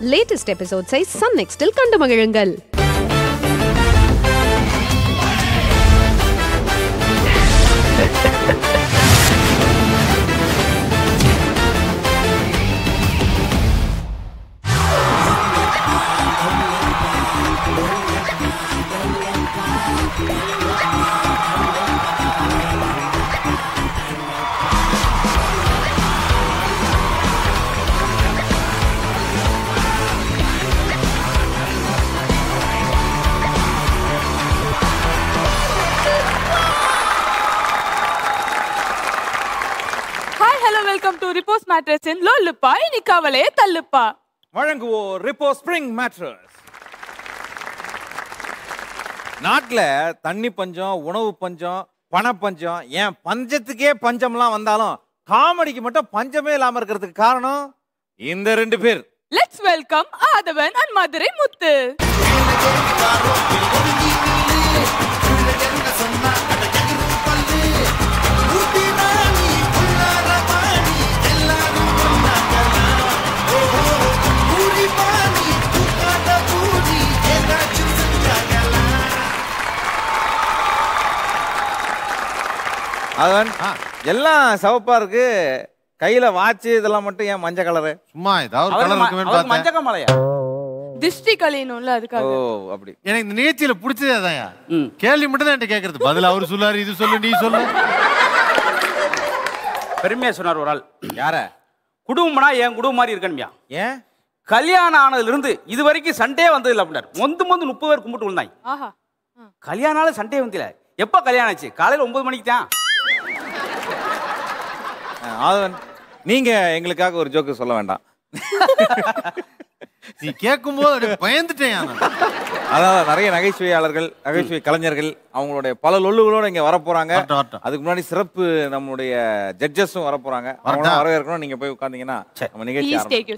Latest எபிசோட்ஸை Sun நெக்ஸ்டில் கண்டு மகிழுங்கள் hi hello welcome to report matters in லோல்லுப்பா இன்னைக்கு அவளே தள்ளுப்பா வழங்குவோர் ரிப்போ ஸ்ப்ரிங் மேட்ரஸ் நாட்டில் தண்ணி பஞ்சம் உணவு பஞ்சம் பண பஞ்சம் ஏன் பஞ்சத்துக்கே பஞ்சம்லாம் வந்தாலும் காமெடிக்கு மட்டும் பஞ்சமே இல்லாம இருக்கிறதுக்கு காரணம் இந்த ரெண்டு பேர் let's welcome Aadhavan and Madurai Muthu அவன் எல்லாம் சிவப்பா இருக்கு கையில வாட்ச் இதெல்லாம் மட்டும் ஏன் மஞ்சள் கலரு சும்மா ஏதாவது அவருக்கு கலர் ம- இருக்குமே அவருக்கு பார்த்தேன் மஞ்சக்க மலையா திஷ்டி கழியணும்ல ஓ அதுக்காக அப்படி எனக்கு இந்த நிகழ்ச்சியில பிடிச்சதே அதான்யா ம். கேள்வி மட்டும் தான் என்கிட்ட கேட்கறது பதில் அவர் சொல்லாரு இது சொல்லு நீ சொல்லு பெருமையா சொன்னார் ஒரு ஆள் யார குடும்பம்னா என் குடும்பம் மாதிரி இருக்கணுமியா ஏன் கல்யாணம் ஆனதுல இருந்து இது வரைக்கும் சண்டே வந்தது இல்லை அப்படின்னாரு மொந்து மொந்து முப்பது பேர் கும்பிட்டு விழுந்தாங்க ஆஹா கல்யாணம் ஆனாலும் சண்டே வந்தில எப்போ கல்யாணம் ஆச்சு காலையில் ஒன்பது மணிக்கு தான் ஆதவன் நீங்க எங்களுக்காக ஒரு ஜோக்கு சொல்ல வேண்டாம் நீ கேட்கும் போது அப்படியே பயந்துட்டேன் நான். அதாவது நிறைய நகைச்சுவையாளர்கள் நகைச்சுவை கலைஞர்கள் அவங்களுடைய பல லொல்லுகளோட இங்க வரப்போறாங்க வரட்டும், வரட்டும். அதுக்கு முன்னாடி சிறப்பு நம்மளுடைய ஜட்ஜஸும் வரப்போறாங்க வரட்டா? அவங்களும் வரவேற்கணும் நீங்க போய் உட்கார்ந்தீங்கன்னா நம்ம நிகழ்ச்சி ப்ளீஸ் ஆரம்பிக்கும். டேக் யூ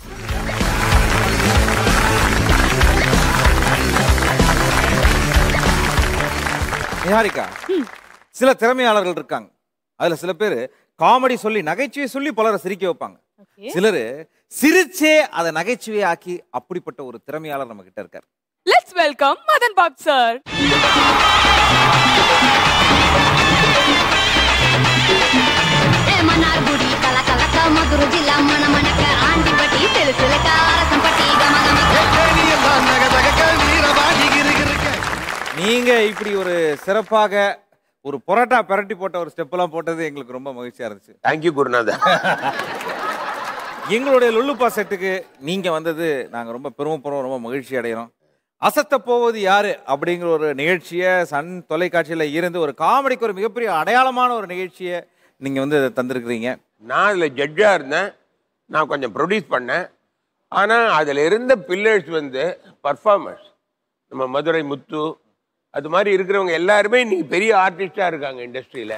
நிஹாரிகா சில திறமையாளர்கள் இருக்காங்க அதுல சில பேர் காமெடி சொல்லி நகைச்சுவை சொல்லி பலரை சிரிக்க வைப்பாங்க ஓகே சிலரு சிரிச்சே அதை நகைச்சுவை ஆக்கி அப்படிப்பட்ட ஒரு திறமையாளர் நம்ம கிட்ட இருக்காரு let's welcome Madhan Bob sir Mannargudi కల కలక మధుర జిల్లా మన మనక ఆంటిపట్టి తెలుసులక రసంపట్టి గమ நீங்க இப்படி ஒரு சிறப்பாக ஒரு பொரோட்டா பிரட்டி போட்ட ஒரு ஸ்டெப் எல்லாம் போட்டது எங்களுக்கு ரொம்ப மகிழ்ச்சியா இருந்துச்சு தேங்க்யூ குருநாதா எங்களுடைய லுல்லுப்பா செட்டுக்கு நீங்க வந்தது நாங்க ரொம்ப பெருமைப்படுறோம் ரொம்ப மகிழ்ச்சி அடைகிறோம் அசத்த போவது யாரு அப்படிங்கிற ஒரு நிகழ்ச்சியை சன் தொலைக்காட்சியில இருந்து ஒரு காமெடிக்கு ஒரு மிகப்பெரிய அடையாளமான ஒரு நிகழ்ச்சியை நீங்க வந்து தந்திருக்கிறீங்க நான் அதில் ஜட்ஜாக இருந்தேன் நான் கொஞ்சம் ப்ரொடியூஸ் பண்ணேன் ஆனால் அதில் இருந்த பில்லர்ஸ் வந்து பர்ஃபார்மர்ஸ் நம்ம மதுரை முத்து அது மாதிரி இருக்கிறவங்க எல்லாருமே இன்னைக்கு பெரிய ஆர்டிஸ்டாக இருக்காங்க இண்டஸ்ட்ரியில்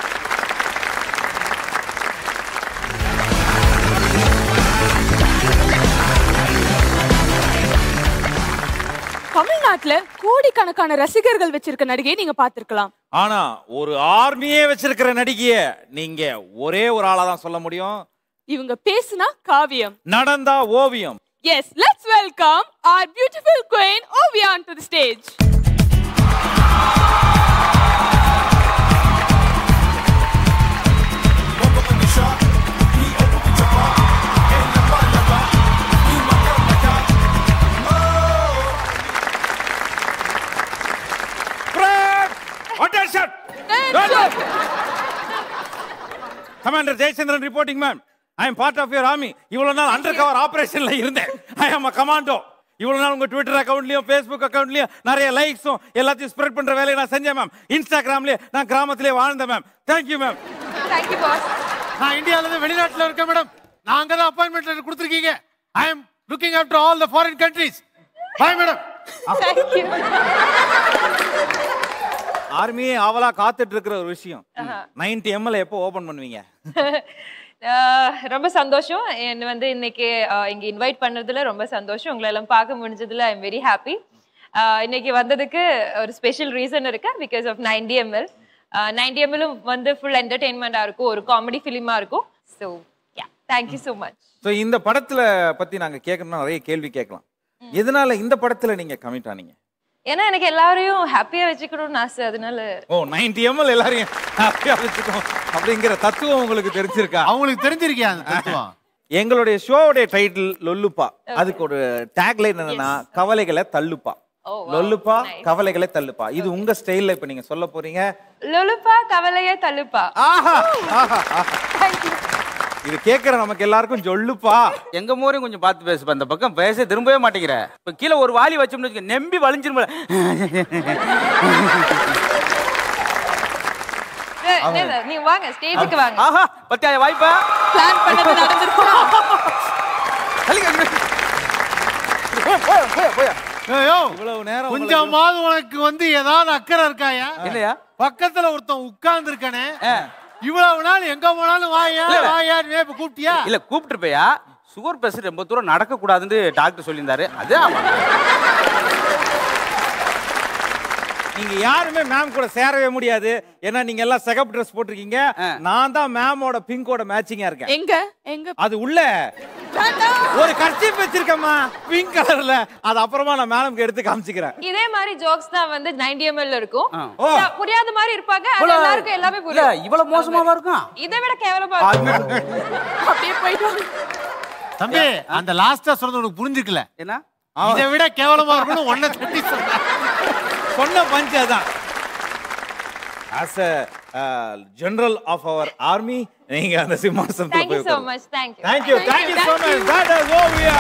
தமிழ்நாட்டுல கோடிக்கணக்கான ரசிகர்கள் வச்சிருக்க நடிகையை நீங்க பார்த்திருக்கலாம் ஆனா ஒரு ஆர்மியே வச்சிருக்கிற நடிகைய நீங்க ஒரே ஒரு ஆளா தான் சொல்ல முடியும் இவங்க பேசுனா காவியம் நடந்தா ஓவியம் yes let's welcome our beautiful queen Oviya to the stage Attention! Commander Jayachandran reporting ma'am I am part of your army இவ்வளவு நாள் அண்டர் கவர் ஆபரேஷன்ல இருந்தேன் ஐ ஆம் அ கமாண்டோ இவ்வளவு நாள் உங்க ட்விட்டர் அக்கவுண்ட்லயும் ஃபேஸ்புக் அக்கவுண்ட்லயும் நிறைய லைக்ஸும் எல்லாத்தையும் ஸ்ப்ரெட் பண்ற வேலையை நான் செஞ்சேன் மேம் இன்ஸ்டாகிராம்லயே நான் கிராமத்திலே வாழ்ந்தேன் ma'am thank you ma'am thank you boss நான் இந்தியால இருந்து வெளிநாட்டுல இருக்கேன் மேடம் நான் அங்க தான் அப்பாயின்மெண்ட் லெட்டர் கொடுத்துருக்கீங்க I am looking after all the foreign countries bye madam thank you ஆர்மியே ஆவலா காத்துட்டு இருக்கிற ஒரு விஷயம் 90 எம்எல் எப்போ ஓபன் பண்ணுவீங்க ஆஹ் ரொம்ப சந்தோஷம் என்ன வந்து இன்னைக்கு ஆஹ் இங்க இன்வைட் பண்ணதுல ரொம்ப சந்தோஷம் உங்களை எல்லாம் பார்க்க முடிஞ்சதுல ஐ எம் வெரி ஹாப்பி இன்னைக்கு வந்ததுக்கு ஒரு ஸ்பெஷல் ரீசன் இருக்கு because of ninety ML ninety எம்எலும் வந்து ஃபுல் என்டர்டெயின்மெண்ட்டாக இருக்கும் ஒரு காமெடி ஃபிலிமாக இருக்கும் so yeah thank you so much so இந்த படத்துல பத்தி நாங்க கேட்கணும்னா நிறைய கேள்வி கேட்கலாம் எதனால இந்த படத்துல நீங்க கமிட் ஆனீங்க ஏன்னா எனக்கு எல்லாரையும் ஹாப்பியா வச்சுக்கணும்னு ஆசை அதனால ஓ 90 எம்எல் எல்லாரையும் ஹாப்பியா வச்சுக்கணும் அப்படிங்கிற தத்துவம் உங்களுக்கு தெரிஞ்சிருக்கா அவங்களுக்கு தெரிஞ்சிருக்கியா அந்த தத்துவம் எங்களுடைய ஷோவுடைய டைட்டில் லொல்லுப்பா அதுக்கு ஒரு டேக்லைன் என்னன்னா கவலைகளை தள்ளுப்பா Oh, wow. லொல்லுப்பா Nice. கவலைகளை தள்ளுப்பா இது உங்க ஸ்டைல்ல இப்ப நீங்க சொல்ல போறீங்க லொலுப்பா கவலையே தள்ளுப்பா ஆஹா ஆஹா ஆஹா. இது கேட்கிற நமக்கு எல்லாருக்கும் ஜொல்லுப்பா எங்க மூரையும் கொஞ்சம் பார்த்து பேசுப்பா இந்த பக்கம் பேச திரும்பவே மாட்டேங்கிற இப்ப கீழே ஒரு வாலி வச்சோம்னு வச்சுக்க நெம்பி வலிஞ்சிருமல ஏய், இல்ல, இல்ல, நீங்க வாங்க ஸ்டேஜுக்கு வாங்க ஆஹா பத்தியா வாய்ப்பா பிளான் பண்ணது நடந்திருக்கும் ஐயோ இவ்வளவு நேரம் உங்களுக்கு- கொஞ்சமாவது உனக்கு வந்து ஏதாவது அக்கறை இருக்காயா என்னையா பக்கத்துல ஒருத்தன் உட்கார்ந்து இருக்கானே இவ்வளவு நாள் எங்க போனாலும் வாயா இல்ல. வாயா இப்ப கூப்பிட்டியா இல்ல கூப்பிட்டுருப்பையா சுகர் பேஷண்ட் ரொம்ப தூரம் நடக்க கூடாதுன்னு டாக்டர் சொல்லியிருந்தாரு அது ஆமா நீங்க யாருமே மேம் கூட சேரவே முடியாது ஏன்னா நீங்க எல்லாம் சிகப்பு ட்ரெஸ் போட்டிருக்கீங்க நான் தான் மேமோட பிங்கோட மேட்சிங்கா இருக்கேன் எங்க எங்க அது உள்ள ஒரு கர்ச்சீப் வச்சிருக்கேம்மா பிங்க் கலர்ல அது அப்புறமா நான் மேடம்க்கு எடுத்து காமிச்சுக்கிறேன் இதே மாதிரி ஜோக்ஸ் தான் வந்து 90 ml இருக்கும் ஆ. ஓ. புரியா- புரியாத மாதிரி இருப்பாங்க அது இவ்வளவு- எல்லாருக்கும் எல்லாமே இல்ல புரியும் இவ்வளவு மோசமாவா இருக்கும் இதை விட கேவலமா இருக்கும் அப்படியே போயிட்டு வாங்க. தம்பி அந்த லாஸ்டா சொல்றது உனக்கு புரிஞ்சுக்கல என்ன இதை விட கேவலமா இருக்கணும் ஒன்ன தட்டி சொன்ன சொன்ன பஞ்சு அதான் as a general of our army நீங்க அந்த சிம்மாசனத்துல தேங்க்யூ போய் சோ உட்காருங்க. Much thank you Thank you, thank you so much. That is Ovia.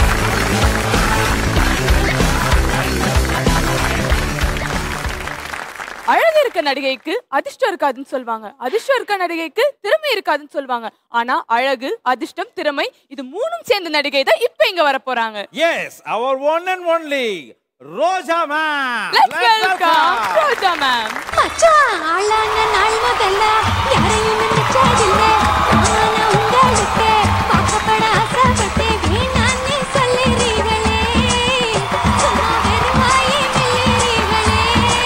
அழகு இருக்க நடிகைக்கு அதிர்ஷ்டம் இருக்காதுன்னு சொல்லுவாங்க அதிர்ஷ்டம் இருக்க நடிகைக்கு திறமை இருக்காதுன்னு சொல்லுவாங்க ஆனா அழகு அதிர்ஷ்டம் திறமை இது மூணும் சேர்ந்த நடிகை தான் இப்ப இங்க வர போறாங்க Yes, our one and only Roja ma'am. Let's welcome Roja ma'am மச்சான் ஆளான நாள் முதல்ல யாரையும் நினைச்சதில்லை ஆனா உங்களுக்கு பார்க்கப்பட ஆசைப்பட்டேன் வேணான்னு சொல்லுறீங்களே சும்மா வெறும் வாயை மெல்லுறீங்களே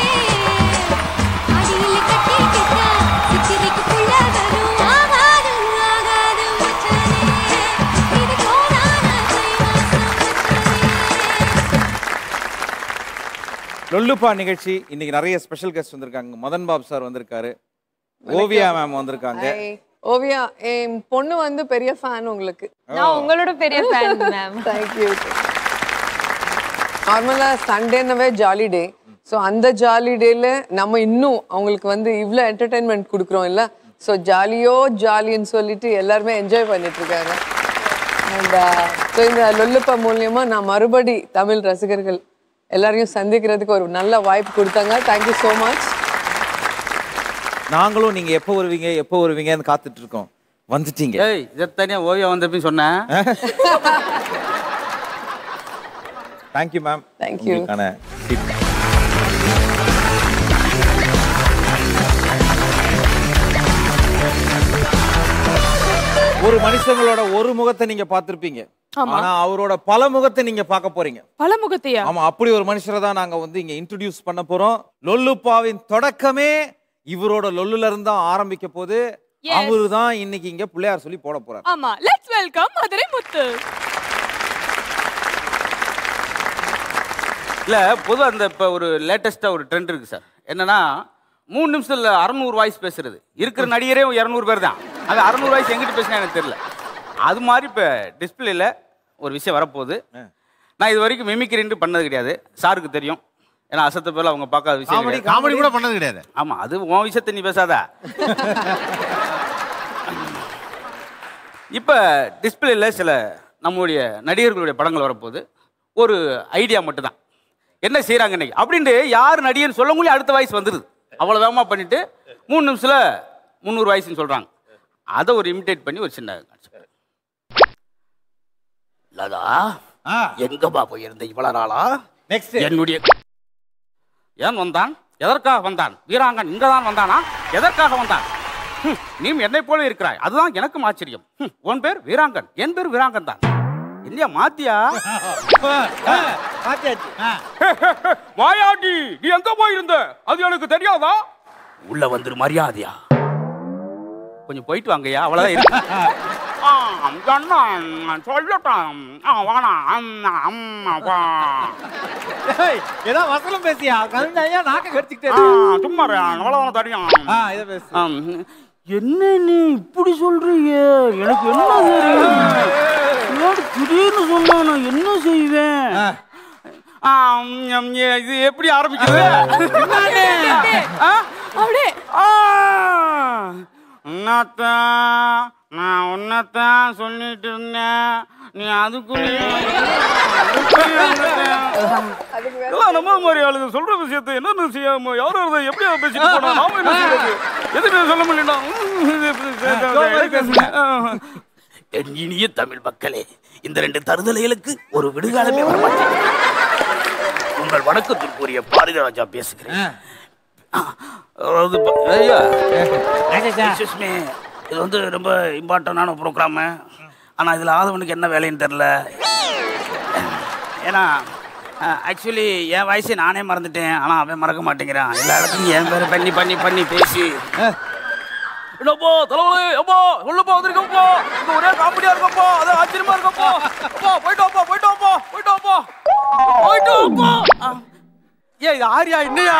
அடியில் கட்டிக்கிட்டா சித்திரைக்கு புள்ள வரும் ஆகாது ஆகாது மச்சானே இது கோடான கைவாசம் மச்சானே லொல்லுப்பா நிகழ்ச்சி இன்னைக்கு நிறைய ஸ்பெஷல் கெஸ்ட் வந்திருக்காங்க மதன் பாப் சார் வந்திருக்காரு ஓவியா மேம் வந்திருக்காங்க Hi. ஓவியா என் பொண்ணு வந்து பெரிய ஃபேன் உங்களுக்கு நான் உங்களோட பெரிய ஃபேன் மேம் தேங்க்யூ நார்மலாக சண்டேனவே ஜாலி டே ஸோ அந்த ஜாலி டேல நம்ம இன்னும் அவங்களுக்கு வந்து இவ்வளோ என்டர்டெயின்மெண்ட் கொடுக்குறோம் இல்லை ஸோ ஜாலியோ ஜாலின்னு சொல்லிட்டு எல்லாருமே என்ஜாய் பண்ணிட்டு இருக்காங்க அண்ட் ஸோ இந்த லொல்லுப்பா மூலியமா நான் மறுபடி தமிழ் ரசிகர்கள் எல்லாரையும் சந்திக்கிறதுக்கு ஒரு நல்ல வாய்ப்பு கொடுத்தாங்க தேங்க்யூ ஸோ மச் நாங்களும் நீங்க எப்போ வருவீங்க எப்போ வருவீங்கன்னு காத்துட்டு இருக்கோம் வந்துட்டீங்க ஏய் இதை தனியா ஓவியா வந்தப்பன்னு சொன்னேன் தேங்க்யூ மேம் Thank you. உங்களுக்கான seat. ஒரு மனுஷங்களோட ஒரு முகத்தை நீங்க பார்த்திருப்பீங்க ஆமா. ஆனா அவரோட பல முகத்தை நீங்க பார்க்க போறீங்க பல முகத்தையா ஆமா அப்படி ஒரு மனுஷரை தான் நாங்க வந்து இங்க இன்ட்ரடியூஸ் பண்ண போறோம் லொல்லுப்பாவின் தொடக்கமே இவரோட லொல்லுல இருந்து தான் ஆரம்பிக்க போது Yes. அவரு தான் இன்னைக்கு இங்க பிள்ளையார் சொல்லி போட போறாரு ஆமா லெட்ஸ் வெல்கம் மதுரை முத்து இல்ல பொதுவா அந்த இப்ப ஒரு லேட்டஸ்டா ஒரு ட்ரெண்ட் இருக்கு சார் என்னன்னா மூணு நிமிஷத்துல அறநூறு வாய்ஸ் பேசுறது இருக்கிற நடிகரே இரநூறு பேர் தான் அது அறநூறு வாய்ஸ் எங்கிட்ட பேசினா எனக்கு தெரியல அது மாதிரி இப்ப டிஸ்பிளேல ஒரு விஷயம் வரப்போகுது நான் இது வரைக்கும் மிமிக்ரின்ட்டு பண்ணது கிடையாது சாருக்கு தெரியும் ஏன்னா அசத்த பேர்ல அவங்க பார்க்காத விஷயம் Comedy, கிடையாது. காமெடி கூட பண்ணது கிடையாது ஆமா அது உன் விஷயத்தை நீ பேசாத இப்ப டிஸ்பிளேல சில நம்மளுடைய நடிகர்களுடைய படங்கள் வரப்போகுது ஒரு ஐடியா மட்டும்தான் என்ன செய்றாங்க இன்னைக்கு அப்படின்ட்டு யார் நடிகர்னு சொல்ல முடியும் அடுத்த வாய்ஸ் வந்துடுது அவ்வளோ வேகமா பண்ணிட்டு மூணு நிமிஷத்துல முந்நூறு வாய்ஸ்னு சொல்றாங்க அதை ஒரு இமிடேட் பண்ணி ஒரு சின்ன காட்சி. லதா எங்கப்பா போயிருந்த இவ்வளவு நாளா நெக்ஸ்ட் என்னுடைய ஏன் வந்தான் எதற்காக வந்தான் வீராங்கன் இங்கதான் வந்தானா எதற்காக வந்தான் ஹம், நீ என்னை போல இருக்கிறாய் அதுதான் எனக்கும் ஆச்சரியம் ஹம், உன் பேர் வீராங்கன் என் பேர் வீராங்கன் தான் இல்லையா மாத்தியா வாயாடி நீ எங்க போயிருந்த அது எனக்கு தெரியாதா உள்ள வந்துரு மரியாதையா கொஞ்சம் போயிட்டு வாங்கய்யா அவ்வளவுதான் இருக்கு ஆ, என்ன சொல்லட்டும் ஆ, வேணாம் அம்மா, அம்மா, வா. ஏய், ஏதோ வசனம் பேசியா கருணையா நாக்க கடிச்சுக்கிட்டே ஆ, இருக்கு. சும்மா இரு, அவ்வளவுதான் தெரியும் ஆ இதை பேசு ஆம். என்ன நீ இப்படி சொல்றீங்க எனக்கு என்ன தெரியும் என்னோட திடீர்னு சொன்னா நான் என்ன செய்வேன் ஆ, ம், இது எப்படி ஆரம்பிக்குது ஆ? அப்படியே ஆ, உன்னத்தான் நான் உன்னத்தான் சொல்லிட்டு இருந்தேன் நீ அதுக்குள்ளேயே எல்லாம் நம்ம மாதிரி ஆளுங்க சொல்ற விஷயத்தை என்ன செய்யாம யாரும் அதை எப்படி அதை பேசிட்டு போனா நாம என்ன செய்யறது எதுவுமே சொல்ல முடியல என் இனிய தமிழ் மக்களே இந்த ரெண்டு தருதலைகளுக்கு ஒரு விடுகாலமே வரமாட்டேன் உங்கள் வணக்கத்திற்குரிய பாரதிராஜா பேசுகிறேன் அதாவது ப- ஐயா excuse me. இது வந்து ரொம்ப இம்பார்ட்டண்டான ப்ரோக்ராமு ஆனால் இதில் ஆதவனுக்கு என்ன வேலைன்னு தெரில ஏன்னா ஆக்சுவலி என் வயசு நானே மறந்துட்டேன் ஆனால் அவன் மறக்க மாட்டேங்கிறான் எல்லா இடத்துலையும் என் பேரை பண்ணி பண்ணி பண்ணி பேசி என்னப்பா தலைவலி அப்பா உள்ளப்பா வந்திருக்கப்பா இது ஒரே காமெடியா இருக்கப்பா அது ஆச்சரியமா இருக்கப்பா அப்பா போயிட்டு வாப்பா போயிட்டு வாப்பா போயிட்டு வாப்பா போயிட்டு வாப்பா ஆ. ஏய் இது ஆரியா என்னையா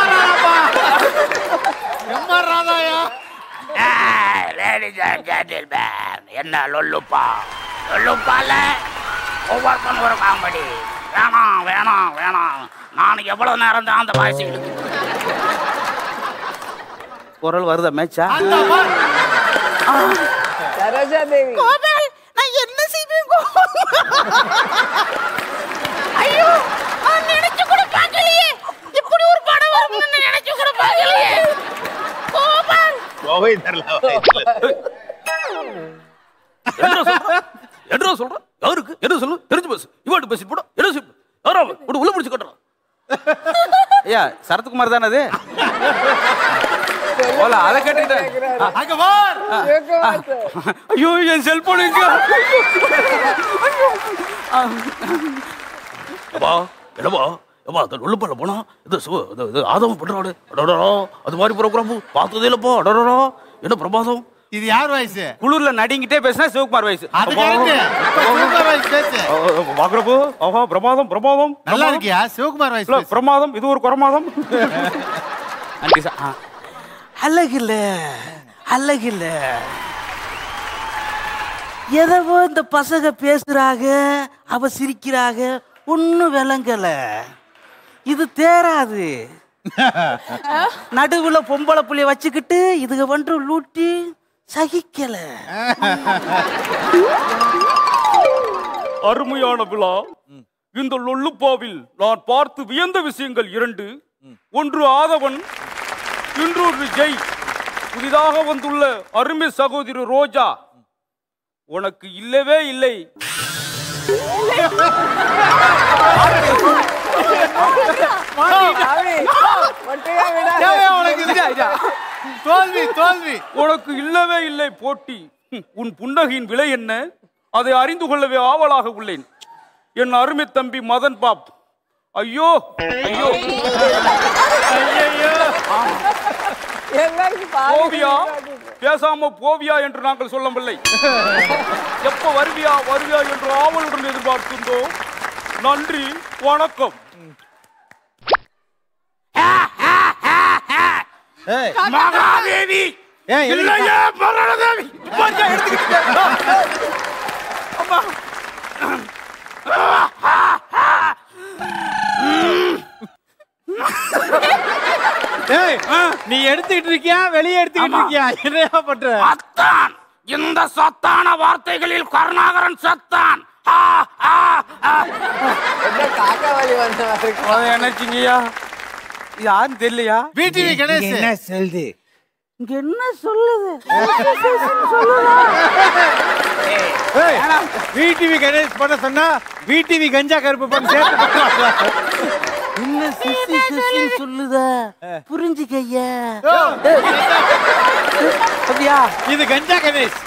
எம்மா ராதாயா லேடிஸ் அண்ட் ஜென்டில்மேன் என்ன லொல்லுப்பா லொல்லுப்பால ஒவ்வொருத்தன் ஒரு காமெடி வேணாம் வேணாம் வேணாம் நான் எவ்வளவு நேரம் தான் அந்த வாய்ஸ் இழுத்து குரல் வருதா மேட்சா சரோஜா தேவி நான் என்ன செய்வேன் ஐயோ நான் நினைச்சு கூட பார்க்கலையே இப்படி ஒரு படம் வரும்னு நினைச்சு கூட பார்க்கலையே கோபால் கோவை தரல என்ன சொல்ற என்ன சொல்ற யாருக்கு என்ன சொல்லு தெரிஞ்சு பேசு இவாட்டு பேசி போட என்ன சொல்லு யாரா அவன்? விடு, உள்ள பிடிச்சு கட்டுறான் ஐயா சரத்குமார் தானே அது ஓல அதை கேட்டுக்கிட்டேன் அங்க வார் சிவகுமார் சார் ஐயோ என் செல்போன் எங்க அப்பா என்னப்பா அப்பா அது உள்ள போனா இது சிவ இது இது ஆதவம் பண்றாடு அடடா அது மாதிரி ப்ரோக்ராம் பார்த்ததே இல்லப்பா அடடா என்ன பிரமாதம் இது யார் வயசு குளிர்ல நடிங்கிட்டே பேசினா சிவகுமார் வயசு அது கரெக்ட் இப்ப சிவகுமார் வயசு பேசு பாக்குறப்போ ஆஹா பிரமாதம் பிரமாதம் நல்லா இருக்கியா சிவகுமார் வயசு இல்ல, பேசு. பிரமாதம் இது ஒரு குறமாதம் நன்றி சார் ஆ. அழகில்ல அழகில்ல எதவோ இந்த பசங்க பேசுறாங்க அவ சிரிக்கிறாங்க ஒன்னும் விளங்கல இது தேராது நடுவுல பொம்பளை புள்ளைய வச்சுக்கிட்டு இதுக வந்து லூட்டி சகிக்கல அருமையான விழா இந்த லொல்லுப்பாவில் நான் பார்த்து வியந்த விஷயங்கள் இரண்டு ஒன்று ஆதவன் இன்னொரு ஜெய் புதிதாக வந்துள்ள அருமை சகோதரி ரோஜா உனக்கு இல்லவே இல்லை சாமி, மொட்டையா விடாத. தேவையா உனக்கு இது? தோல்வி தோல்வி உனக்கு இல்லவே இல்லை போட்டி ஹம், உன் புன்னகையின் விலை என்ன அதை அறிந்து கொள்ளவே ஆவலாக உள்ளேன் என் அருமை தம்பி மதன் பாப் ஐயோ ஐயோ எல்லாருக்கும் பாதி போவியா பேசாம போவியா என்று நாங்கள் சொல்லவில்லை எப்ப வருவியா வருவியா என்று ஆவலுடன் எதிர்பார்க்கின்றோம் நன்றி வணக்கம் ஏய், மகாதேவி ஏய், எதுக்கு இல்லையே மரணதேவி மரியா எடுத்துக்கிட்டு அம்மா ஏய், நீ எடுத்துக்கிட்டு இருக்கியா வெளியே எடுத்துக்கிட்டு இருக்கியா என்னையா பண்ற அத்தான் இந்த சத்தான வார்த்தைகளில் கருணாகரன் சத்தான் ஆ, ஆ, ஆ. என்ன காக்காவாலி வந்த மாதிரி இருக்கு. அதை நினைச்சிங்கய்யா யாருன்னு தெரியலையா பிடிவி கணேஷ் என்ன சொல்லுது இங்க என்ன சொல்லுது ஏய், விடிவி கணேஷ் பண்ண சொன்னா விடிவி கஞ்சா கருப்பு பண்ண சேர்த்து பண்றாங்களா? என்ன சிசி சிசின்னு சொல்லுத புரிஞ்சுக்கையா அப்படியா இது கஞ்சா கணேஷ்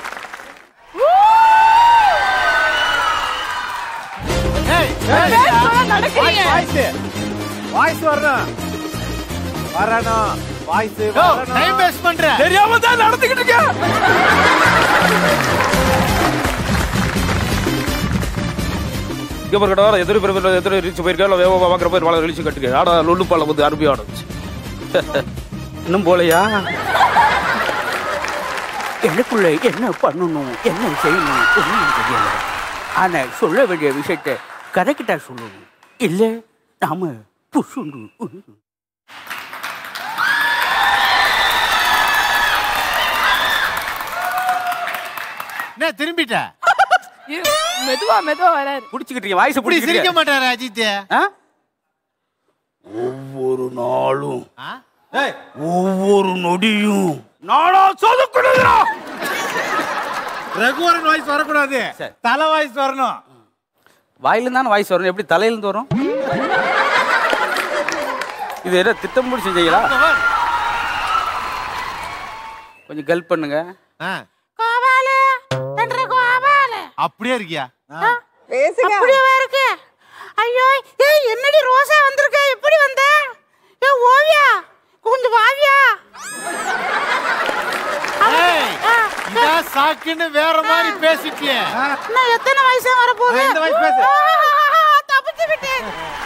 நடக்கிறீங்க வாய்ஸ் வாய்ஸ் வரணும் வரணும் வாய்ஸ் டைம் வேஸ்ட் பண்ற தெரியாம தான் நடந்துகிட்டு இருக்கேன் இவர் கடை எதிரி பிறகு எதிரி ரீச் போயிருக்கா வேக பார்க்குற போய் வள ரீச் கட்டுக்க ஆடா லொல்லு பால வந்து அருமையாக ஆடுச்சு இன்னும் போலையா எனக்குள்ள என்ன பண்ணணும் என்ன செய்யணும் ஒன்றும் தெரியல ஆனா சொல்ல வேண்டிய விஷயத்தை கரெக்டா சொல்லணும் இல்ல நாம புஷுண்டு என்ன திரும்பிட்ட இரு, மெதுவா மெதுவா வராரு புடிச்சுக்கிட்டீங்க வாய்ஸ் இப்படி சிரிக்க புடிச்சிக்க மாட்டாரு அஜித் ஒவ்வொரு நாளும் ஏய் ஒவ்வொரு நொடியும் நானா சொதுக்குடுகிறா ரகுவரன் வாய்ஸ் வரக்கூடாது சரி. தலை வாய்ஸ் வரணும் வாயில தானே வாய்ஸ் வரும் எப்படி தலையில இருந்து வரும் இது என்ன திட்டம் முடி செஞ்சீங்களா கொஞ்சம் கெல்ப் பண்ணுங்க ஆ. அப்படியே இருக்கியா பேசுங்க இருக்கு ஐயோ ஏய் என்னடி ரோசா வந்திருக்க எப்படி வந்த ஏ ஓவியா கொஞ்சம் வாவியா ஏய், இதான் சாக்குன்னு வேற மாதிரி பேசிட்டியே இன்னும் எத்தனை வயசா வரப்போகுது இந்த வயசு பேசு. தப்பிச்சு விட்டேன்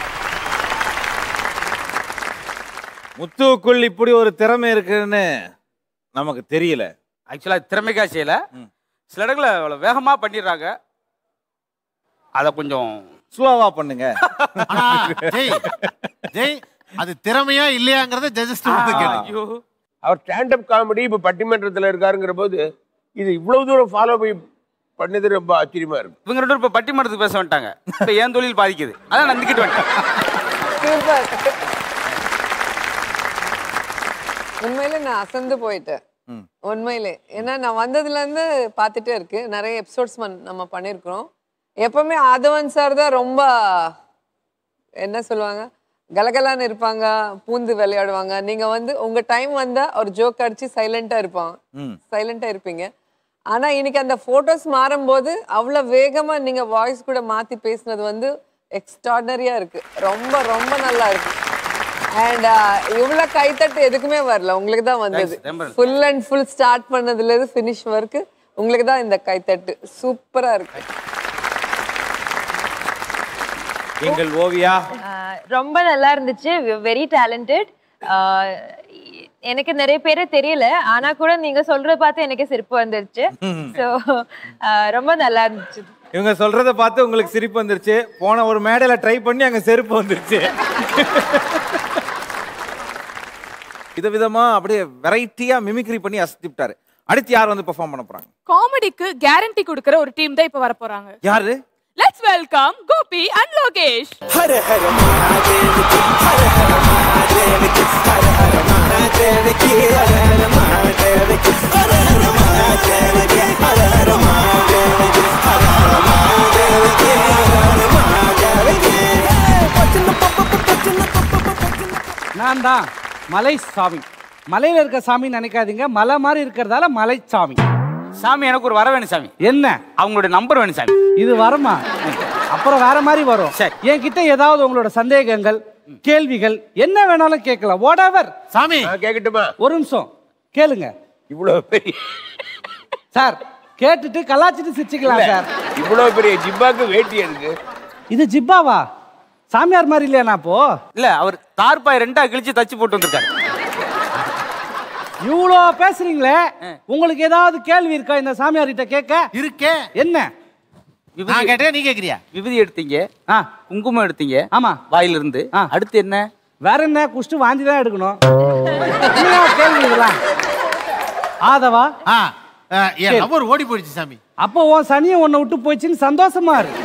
முத்துவுக்குள் இப்படி ஒரு திறமை இருக்குன்னு நமக்கு தெரியல ஆக்சுவலா திறமைக்கா செய்யல சில இடங்கள்ல அவ்வளவு வேகமா பண்ணிடுறாங்க அத கொஞ்சம் ஸ்லோவா பண்ணுங்க ஆனா ஜெய் ஜெய் அது திறமையா இல்லையாங்கிறத ஜட்ஜஸ்ட் வந்து கேளு ஐயோ அவர் ஸ்டாண்டப் காமெடி இப்போ பட்டிமன்றத்தில் இருக்காருங்கிற போது இது இவ்வளவு தூரம் ஃபாலோ பண்ணது ரொம்ப ஆச்சரியமா இருக்கு இவங்க ரெண்டு பேரும் இப்ப பட்டிமன்றத்துக்கு பேச வந்துட்டாங்க இப்ப என் தொழில் பாதிக்குது அதான் நான் நிக்கிட்டு வந்துட்டேன் சூப்பர் உண்மையில நான் அசந்து போயிட்டேன் உண்மையிலே ஏன்னா நான் வந்ததுல இருந்து பார்த்துட்டே இருக்கு நிறைய எபிசோட்ஸ் நம்ம பண்ணியிருக்கிறோம் எப்பவுமே ஆதவன் சார் தான் ரொம்ப என்ன சொல்லுவாங்க கலகலான்னு இருப்பாங்க பூந்து விளையாடுவாங்க நீங்க வந்து உங்க டைம் வந்தா ஒரு ஜோக் அடிச்சு சைலண்டா இருப்பாங்க ம். சைலண்டா இருப்பீங்க ஆனா இன்னைக்கு அந்த போட்டோஸ் மாறும்போது அவ்வளவு வேகமா நீங்க வாய்ஸ் கூட மாத்தி பேசுனது வந்து எக்ஸ்ட்ராடனரியா இருக்கு ரொம்ப ரொம்ப நல்லா இருக்கு அண்ட் இவ்வளவு கைத்தட்டு எதுக்குமே வரல உங்களுக்கு தான் வந்தது Thanks, ரொம்ப நன்றி. ஃபுல் அண்ட் ஃபுல் ஸ்டார்ட் பண்ணதுல இருந்து ஃபினிஷ் ஒர்க்கு உங்களுக்கு தான் இந்த கைத்தட்டு சூப்பரா இருக்கு எங்கள் ஓவியா ஆஹ் ரொம்ப நல்லா இருந்துச்சு வெரி டேலண்டட் எனக்கு நிறைய பேரை தெரியல ஆனா கூட நீங்க சொல்றத பார்த்து எனக்கு சிரிப்பு வந்துருச்சு ஸோ ரொம்ப நல்லா இருந்துச்சு இவங்க சொல்றத பார்த்து உங்களுக்கு சிரிப்பு வந்துருச்சு போன ஒரு மேடையில ட்ரை பண்ணி அங்க செருப்பு வந்துருச்சு விதவிதமா அப்படியே வெரைட்டியா மிமிக்ரி பண்ணி அசத்திவிட்டாரு அடுத்து யார் வந்து பெர்ஃபார்ம் பண்ண போறாங்க காமெடிக்கு கேரண்டி கொடுக்கிற ஒரு டீம் தான் இப்ப வர போறாங்க யாரு let's welcome Gopi and Lokesh நான் தான் மலை சாமி மலையில இருக்க சாமி நினைக்காதீங்க மலை மாதிரி இருக்கிறதால மலை சாமி சாமி எனக்கு ஒரு வர வேணும் சாமி என்ன அவங்களுடைய நம்பர் வேணும் சாமி இது வரமா அப்புறம் வேற மாதிரி வரும் சரி. என்கிட்ட ஏதாவது உங்களோட சந்தேகங்கள் கேள்விகள் என்ன வேணாலும் கேட்கலாம் whatever சாமி நான் கேட்கட்டுமா ஒரு நிமிஷம் கேளுங்க இவ்வளவு பெரிய சார் கேட்டுட்டு கலாச்சிட்டு சிரிச்சுக்கலாம் சார் இவ்வளவு பெரிய ஜிப்பாக்கு வேட்டி இருக்கு இது ஜிப்பாவா சாமியார் மாதிரி இல்லையா நான் அப்போ இல்ல அவர் தார்பாய் ரெண்டா கிழிச்சு தச்சு போட்டு வந்திருக்காரு இவ்வளோ பேசுறீங்களே உங்களுக்கு ஏதாவது கேள்வி இருக்கா இந்த சாமியார் கிட்ட கேட்க இருக்கே என்ன நான் கேட்டேன் நீ கேக்குறியா விபூதி எடுத்தீங்க ஆ குங்குமம் எடுத்தீங்க ஆமா வாயில இருந்து ஆ. அடுத்து என்ன வேற என்ன குஷ்டு வாந்தி தான் எடுக்கணும் என்னடா கேள்வி இதெல்லாம் ஆதவா ஆ ஆ, என் நம்பர் ஓடி போயிடுச்சு சாமி அப்போ உன் சனியை உன்னை விட்டு போயிடுச்சுன்னு சந்தோஷமா இரு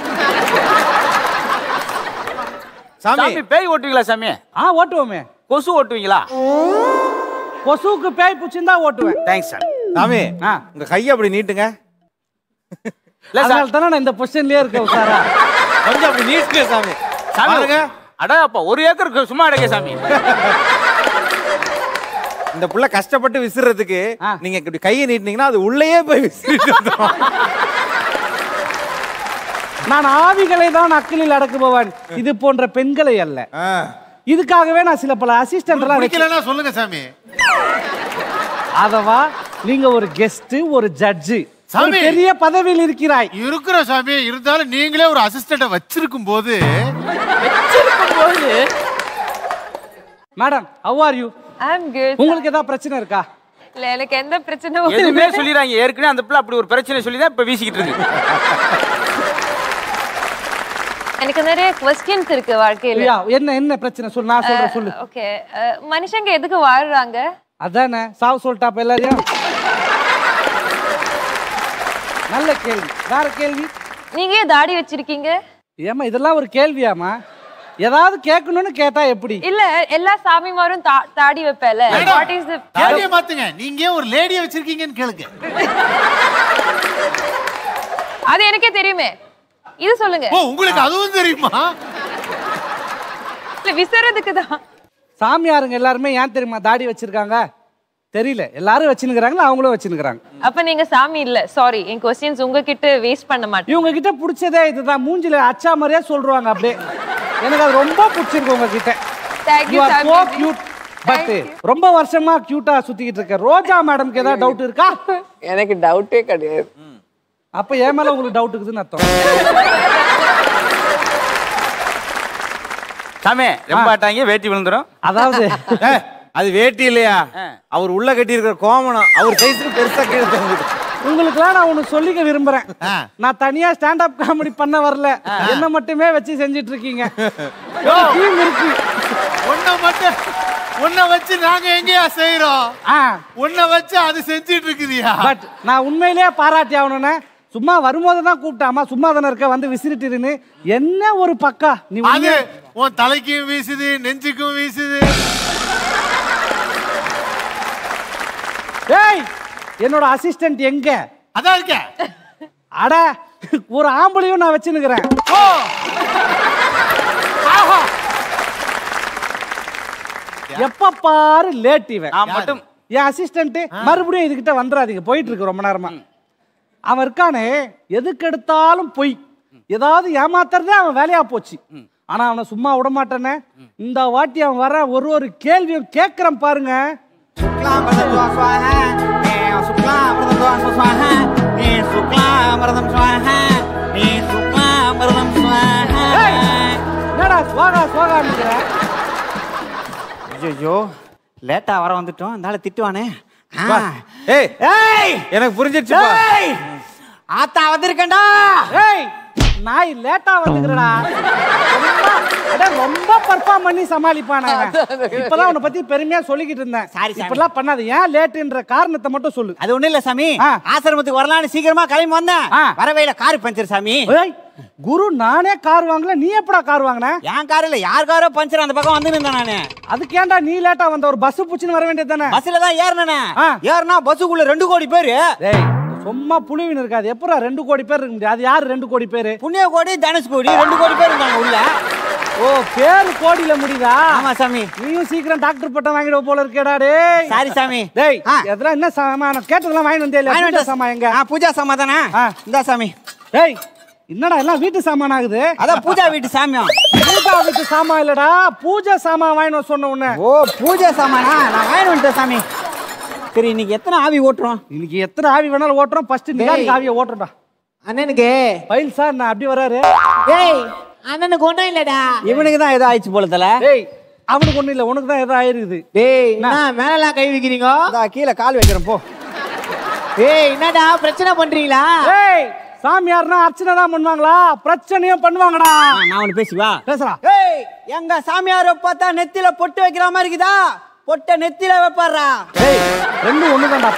சாமி சாமி பேய் ஓட்டுவீங்களா சாமி ஆ ஓட்டுவோமே கொசு ஓட்டுவீங்களா கொசுவுக்கு பேய் பிடிச்சிருந்தா ஓட்டுவேன் தேங்க்ஸ் சார் சாமி ஆ உங்க கையை அப்படி நீட்டுங்க இல்ல சார் அதனால தானே நான் இந்த பொசிஷன்லயே இருக்கேன் உஷாரா கொஞ்சம் அப்படி நீட்டுங்க சாமி சாமி பாருங்க அடா அப்பா ஒரு ஏக்கருக்கு சும்மா அடைக்க சாமி இந்த புள்ள கஷ்டப்பட்டு விசிறதுக்கு ஆ. நீங்க இப்படி கையை நீட்டினீங்கன்னா அது உள்ளேயே போய் விசிறிட்டு வந்துரும். நான் ஆவிகளை தான் அக்கிலில் அடக்குபவன் இது போன்ற பெண்களை அல்ல ஆ. இதுக்காகவே நான் சில பல அசிஸ்டன்ட் எல்லாம் வச்சு பிடிக்கலன்னா சொல்லுங்க சாமி அதவா நீங்க ஒரு கெஸ்ட் ஒரு ஜட்ஜு சாமி. பெரிய பதவியில் இருக்கிறாய் இருக்கிற சாமி இருந்தாலும் நீங்களே ஒரு அசிஸ்டண்ட வச்சிருக்கும் போது madam how are you I am good உங்களுக்கு ஏதாவது பிரச்சனை இருக்கா இல்ல எனக்கு எந்த பிரச்சனையும் எதுவுமே இல்லை. சொல்லிடுறாங்க ஏற்கனவே அந்த பிள்ளை அப்படி ஒரு பிரச்சனை சொல்லி தான் இப்ப வீசிக்கிட்டு இருக்கு எனக்கு நிறைய கொஸ்டின்ஸ் இருக்கு வாழ்க்கையில ஐயா, என்ன என்ன பிரச்சனை சொல்லு நான் சொல்றேன் சொல்லு ஓகே மனுஷங்க எதுக்கு வாழ்றாங்க அதானே சாவு சொல்லிட்டாப்ப எல்லாரையும் நல்ல கேள்வி வேற கேள்வி நீங்க ஏன் தாடி வச்சிருக்கீங்க ஏமா இதெல்லாம் ஒரு கேள்வியாமா ஏதாவது கேட்கணும்னு கேட்டா எப்படி இல்ல எல்லா சாமிமாரும் தா- தாடி வைப்பேல வாட் இஸ் கேள்விய மாத்துங்க நீங்க ஏன் ஒரு லேடிய வச்சிருக்கீங்கன்னு கேளுங்க அது எனக்கே தெரியுமே இது சொல்லுங்க ஓ உங்களுக்கு அதுவும் தெரியுமா இல்ல விசறதுக்கு தான் சாமியாருங்க எல்லாருமே ஏன் தெரியுமா தாடி வச்சிருக்காங்க தெரியல எல்லாரும் வச்சுனுக்குறாங்களா அவங்களும் வச்சுனுக்குறாங்க அப்ப நீங்க சாமி இல்ல சாரி என் கொஸ்டின்ஸ் உங்ககிட்ட வேஸ்ட் பண்ண மாட்டேன் இவங்க கிட்ட பிடிச்சதே இதுதான் மூஞ்சில அச்சா மாதிரியே சொல்றாங்க அப்படியே எனக்கு அது ரொம்ப பிடிச்சிருக்கு உங்ககிட்ட Thank you, You are so சாமி. cute. பட் ரொம்ப வருஷமா கியூட்டா சுத்திக்கிட்டு இருக்க ரோஜா மேடம்க்கு ஏதாவது டவுட் இருக்கா எனக்கு டவுட்டே கிடையாது அப்ப என் மேல உங்களுக்கு டவுட் இருக்குதுன்னு அர்த்தம் சாமி ரொம்ப ஆட்டாங்க வேட்டி விழுந்துரும் அதாவது ஏய், அது வேட்டி இல்லையா அவர் உள்ள கட்டி இருக்கிற கோமணம் அவர் சைஸுக்கு பெருசா கீழே தொங்குது. உங்களுக்குலாம் நான் ஒண்ணு சொல்லிக்க விரும்புறேன் நான் தனியா ஸ்டாண்ட் அப் காமெடி பண்ண வரல என்ன மட்டுமே வச்சு செஞ்சிட்டு இருக்கீங்க டீம் இருக்கு உன்னை மட்டும் உன்னை வச்சு நாங்க எங்கேயா செய்யறோம் உன்னை வச்சு அது செஞ்சிட்டு இருக்குதியா பட் நான் உண்மையிலேயே பாராட்டி ஆகணும்னே சும்மா வரும்போது தான் கூப்பிட்டாமா சும்மா தானே இருக்க வந்து விசிறிட்டு என்ன ஒரு பக்கா நீ அது உண்மையா- உன் தலைக்கும் வீசுது நெஞ்சுக்கும் வீசுது ஏய் என்னோட அசிஸ்டன்ட் எங்க அதான் இருக்க அட ஒரு ஆம்பளையும் நான் வச்சுன்னுக்கிறேன் எப்ப பாரு லேட் இவன் நான் மட்டும் என் அசிஸ்டன்ட் மறுபடியும் இதுகிட்ட வந்துடாதீங்க போயிட்டு இருக்கு ரொம்ப நேரமா அவன் இருக்கானே எதுக்கு எடுத்தாலும் பொய் ஏதாவது ஏமாத்துறதே அவன் வேலையா போச்சு ஆனா அவனை சும்மா விட மாட்டானே இந்த வாட்டி அவன் வர ஒரு ஒரு கேள்வியும் கேட்கறேன் பாருங்க ஏய், என்னடா சுவாகா சுவாகான்னுக்கிற ஐயோ லேட்டா வர வந்துட்டோம் இந்த ஆளு திட்டுவானே ஆ. வா. ஏய் ஏய் எனக்கு புரிஞ்சிருச்சுப்பா ஏய் ஆத்தா வந்திருக்கேன்டா ஏய் நாய் லேட்டா வந்துக்கிறடா ரொம்ப அட ரொம்ப பர்ஃபார்ம் பண்ணி சமாளிப்பானே அவன். இப்பதான் உன்னை பத்தி பெருமையா சொல்லிக்கிட்டு இருந்தேன் சாரி, சாமி. இப்படிலாம் பண்ணாத ஏன் லேட்டுன்ற காரணத்தை மட்டும் சொல்லு அது ஒண்ணும் இல்ல சாமி ஆ. ஆசிரமத்துக்கு வரலான்னு சீக்கிரமா கிளம்பி வந்தேன் ஆ. வரவையில கார் பஞ்சர் சாமி ஏய் குரு நானே கார் வாங்கல நீ எப்படா கார் வாங்கின என் கார் இல்ல யார் காரோ பஞ்சர் அந்த பக்கம் வந்து நின்றேன் நானு அதுக்கு ஏன்டா நீ லேட்டா வந்த ஒரு பஸ் புடிச்சுன்னு வர வேண்டியது தானே பஸ்ல தான் ஏறினே ஆ. ஏறினா பஸ்ஸுக்குள்ள ரெண்டு கோடி பேரு டேய் சும்மா புழுவின் இருக்காது எப்படா ரெண்டு கோடி பேர் இருக்க முடியாது யாரு ரெண்டு கோடி பேரு புண்ணிய கோடி தனுஷ் கோடி ரெண்டு கோடி பேர் இருந்தாங்க உள்ள ஓ பேரு கோடியில முடியுதா ஆமா சாமி நீயும் சீக்கிரம் டாக்டர் பட்டம் வாங்கிடுவ போல இருக்கேடா டேய் சாரி சாமி டேய் ஆ. எதெல்லாம் என்ன சாமான் கேட்டதெல்லாம் வாங்கிட்டு வந்தே இல்லையா வாங்கிட்டு பூஜை சாமான் எங்க ஆ, பூஜா சாமா தானே ஆ. இந்த சாமி டேய் என்னடா எல்லாம் வீட்டு சாமான் ஆகுது அதான் பூஜா வீட்டு சாமியம் பூஜா வீட்டு சாமான் இல்லடா பூஜை சாமான் வாங்கிட்டு வர சொன்ன உடனே ஓ பூஜா சாமானா நான் வாங்கிட்டு வந்துட்டேன் சாமி சரி இன்னைக்கு எத்தனை ஆவி ஓட்டுறோம் இன்னைக்கு எத்தனை ஆவி வேணாலும் ஓட்டுறோம் ஃபர்ஸ்ட் நிகாரிக்கு ஆவியை ஓட்டுறோம்டா அண்ணனுக்கு பயில் சார் நான் அப்படி வராரு ஏய் அண்ணனுக்கு ஒன்றும் இல்லடா இவனுக்கு தான் ஏதோ ஆயிடுச்சு போல தல டேய் அவனுக்கு ஒண்ணும் இல்ல உனக்கு தான் ஏதோ ஆயிருக்குது டேய் என்ன மேலலாம் கை வைக்கிறீங்க கீழே கால் வைக்கிறேன் போ ஏய் என்னடா பிரச்சனை பண்றீங்களா டேய் சாமியார்னா அர்ச்சனை தான் பண்ணுவாங்களா பிரச்சனையும் பண்ணுவாங்கடா நான் ஒன்று பேசி வா பேசுறா ஏய் எங்க சாமியார பார்த்தா நெத்தியில பொட்டு வைக்கிற மாதிரி இருக்குதா பொட்ட நெத்தியில வைப்பாடுறா டேய் ரெண்டும் ஒண்ணுதான்டா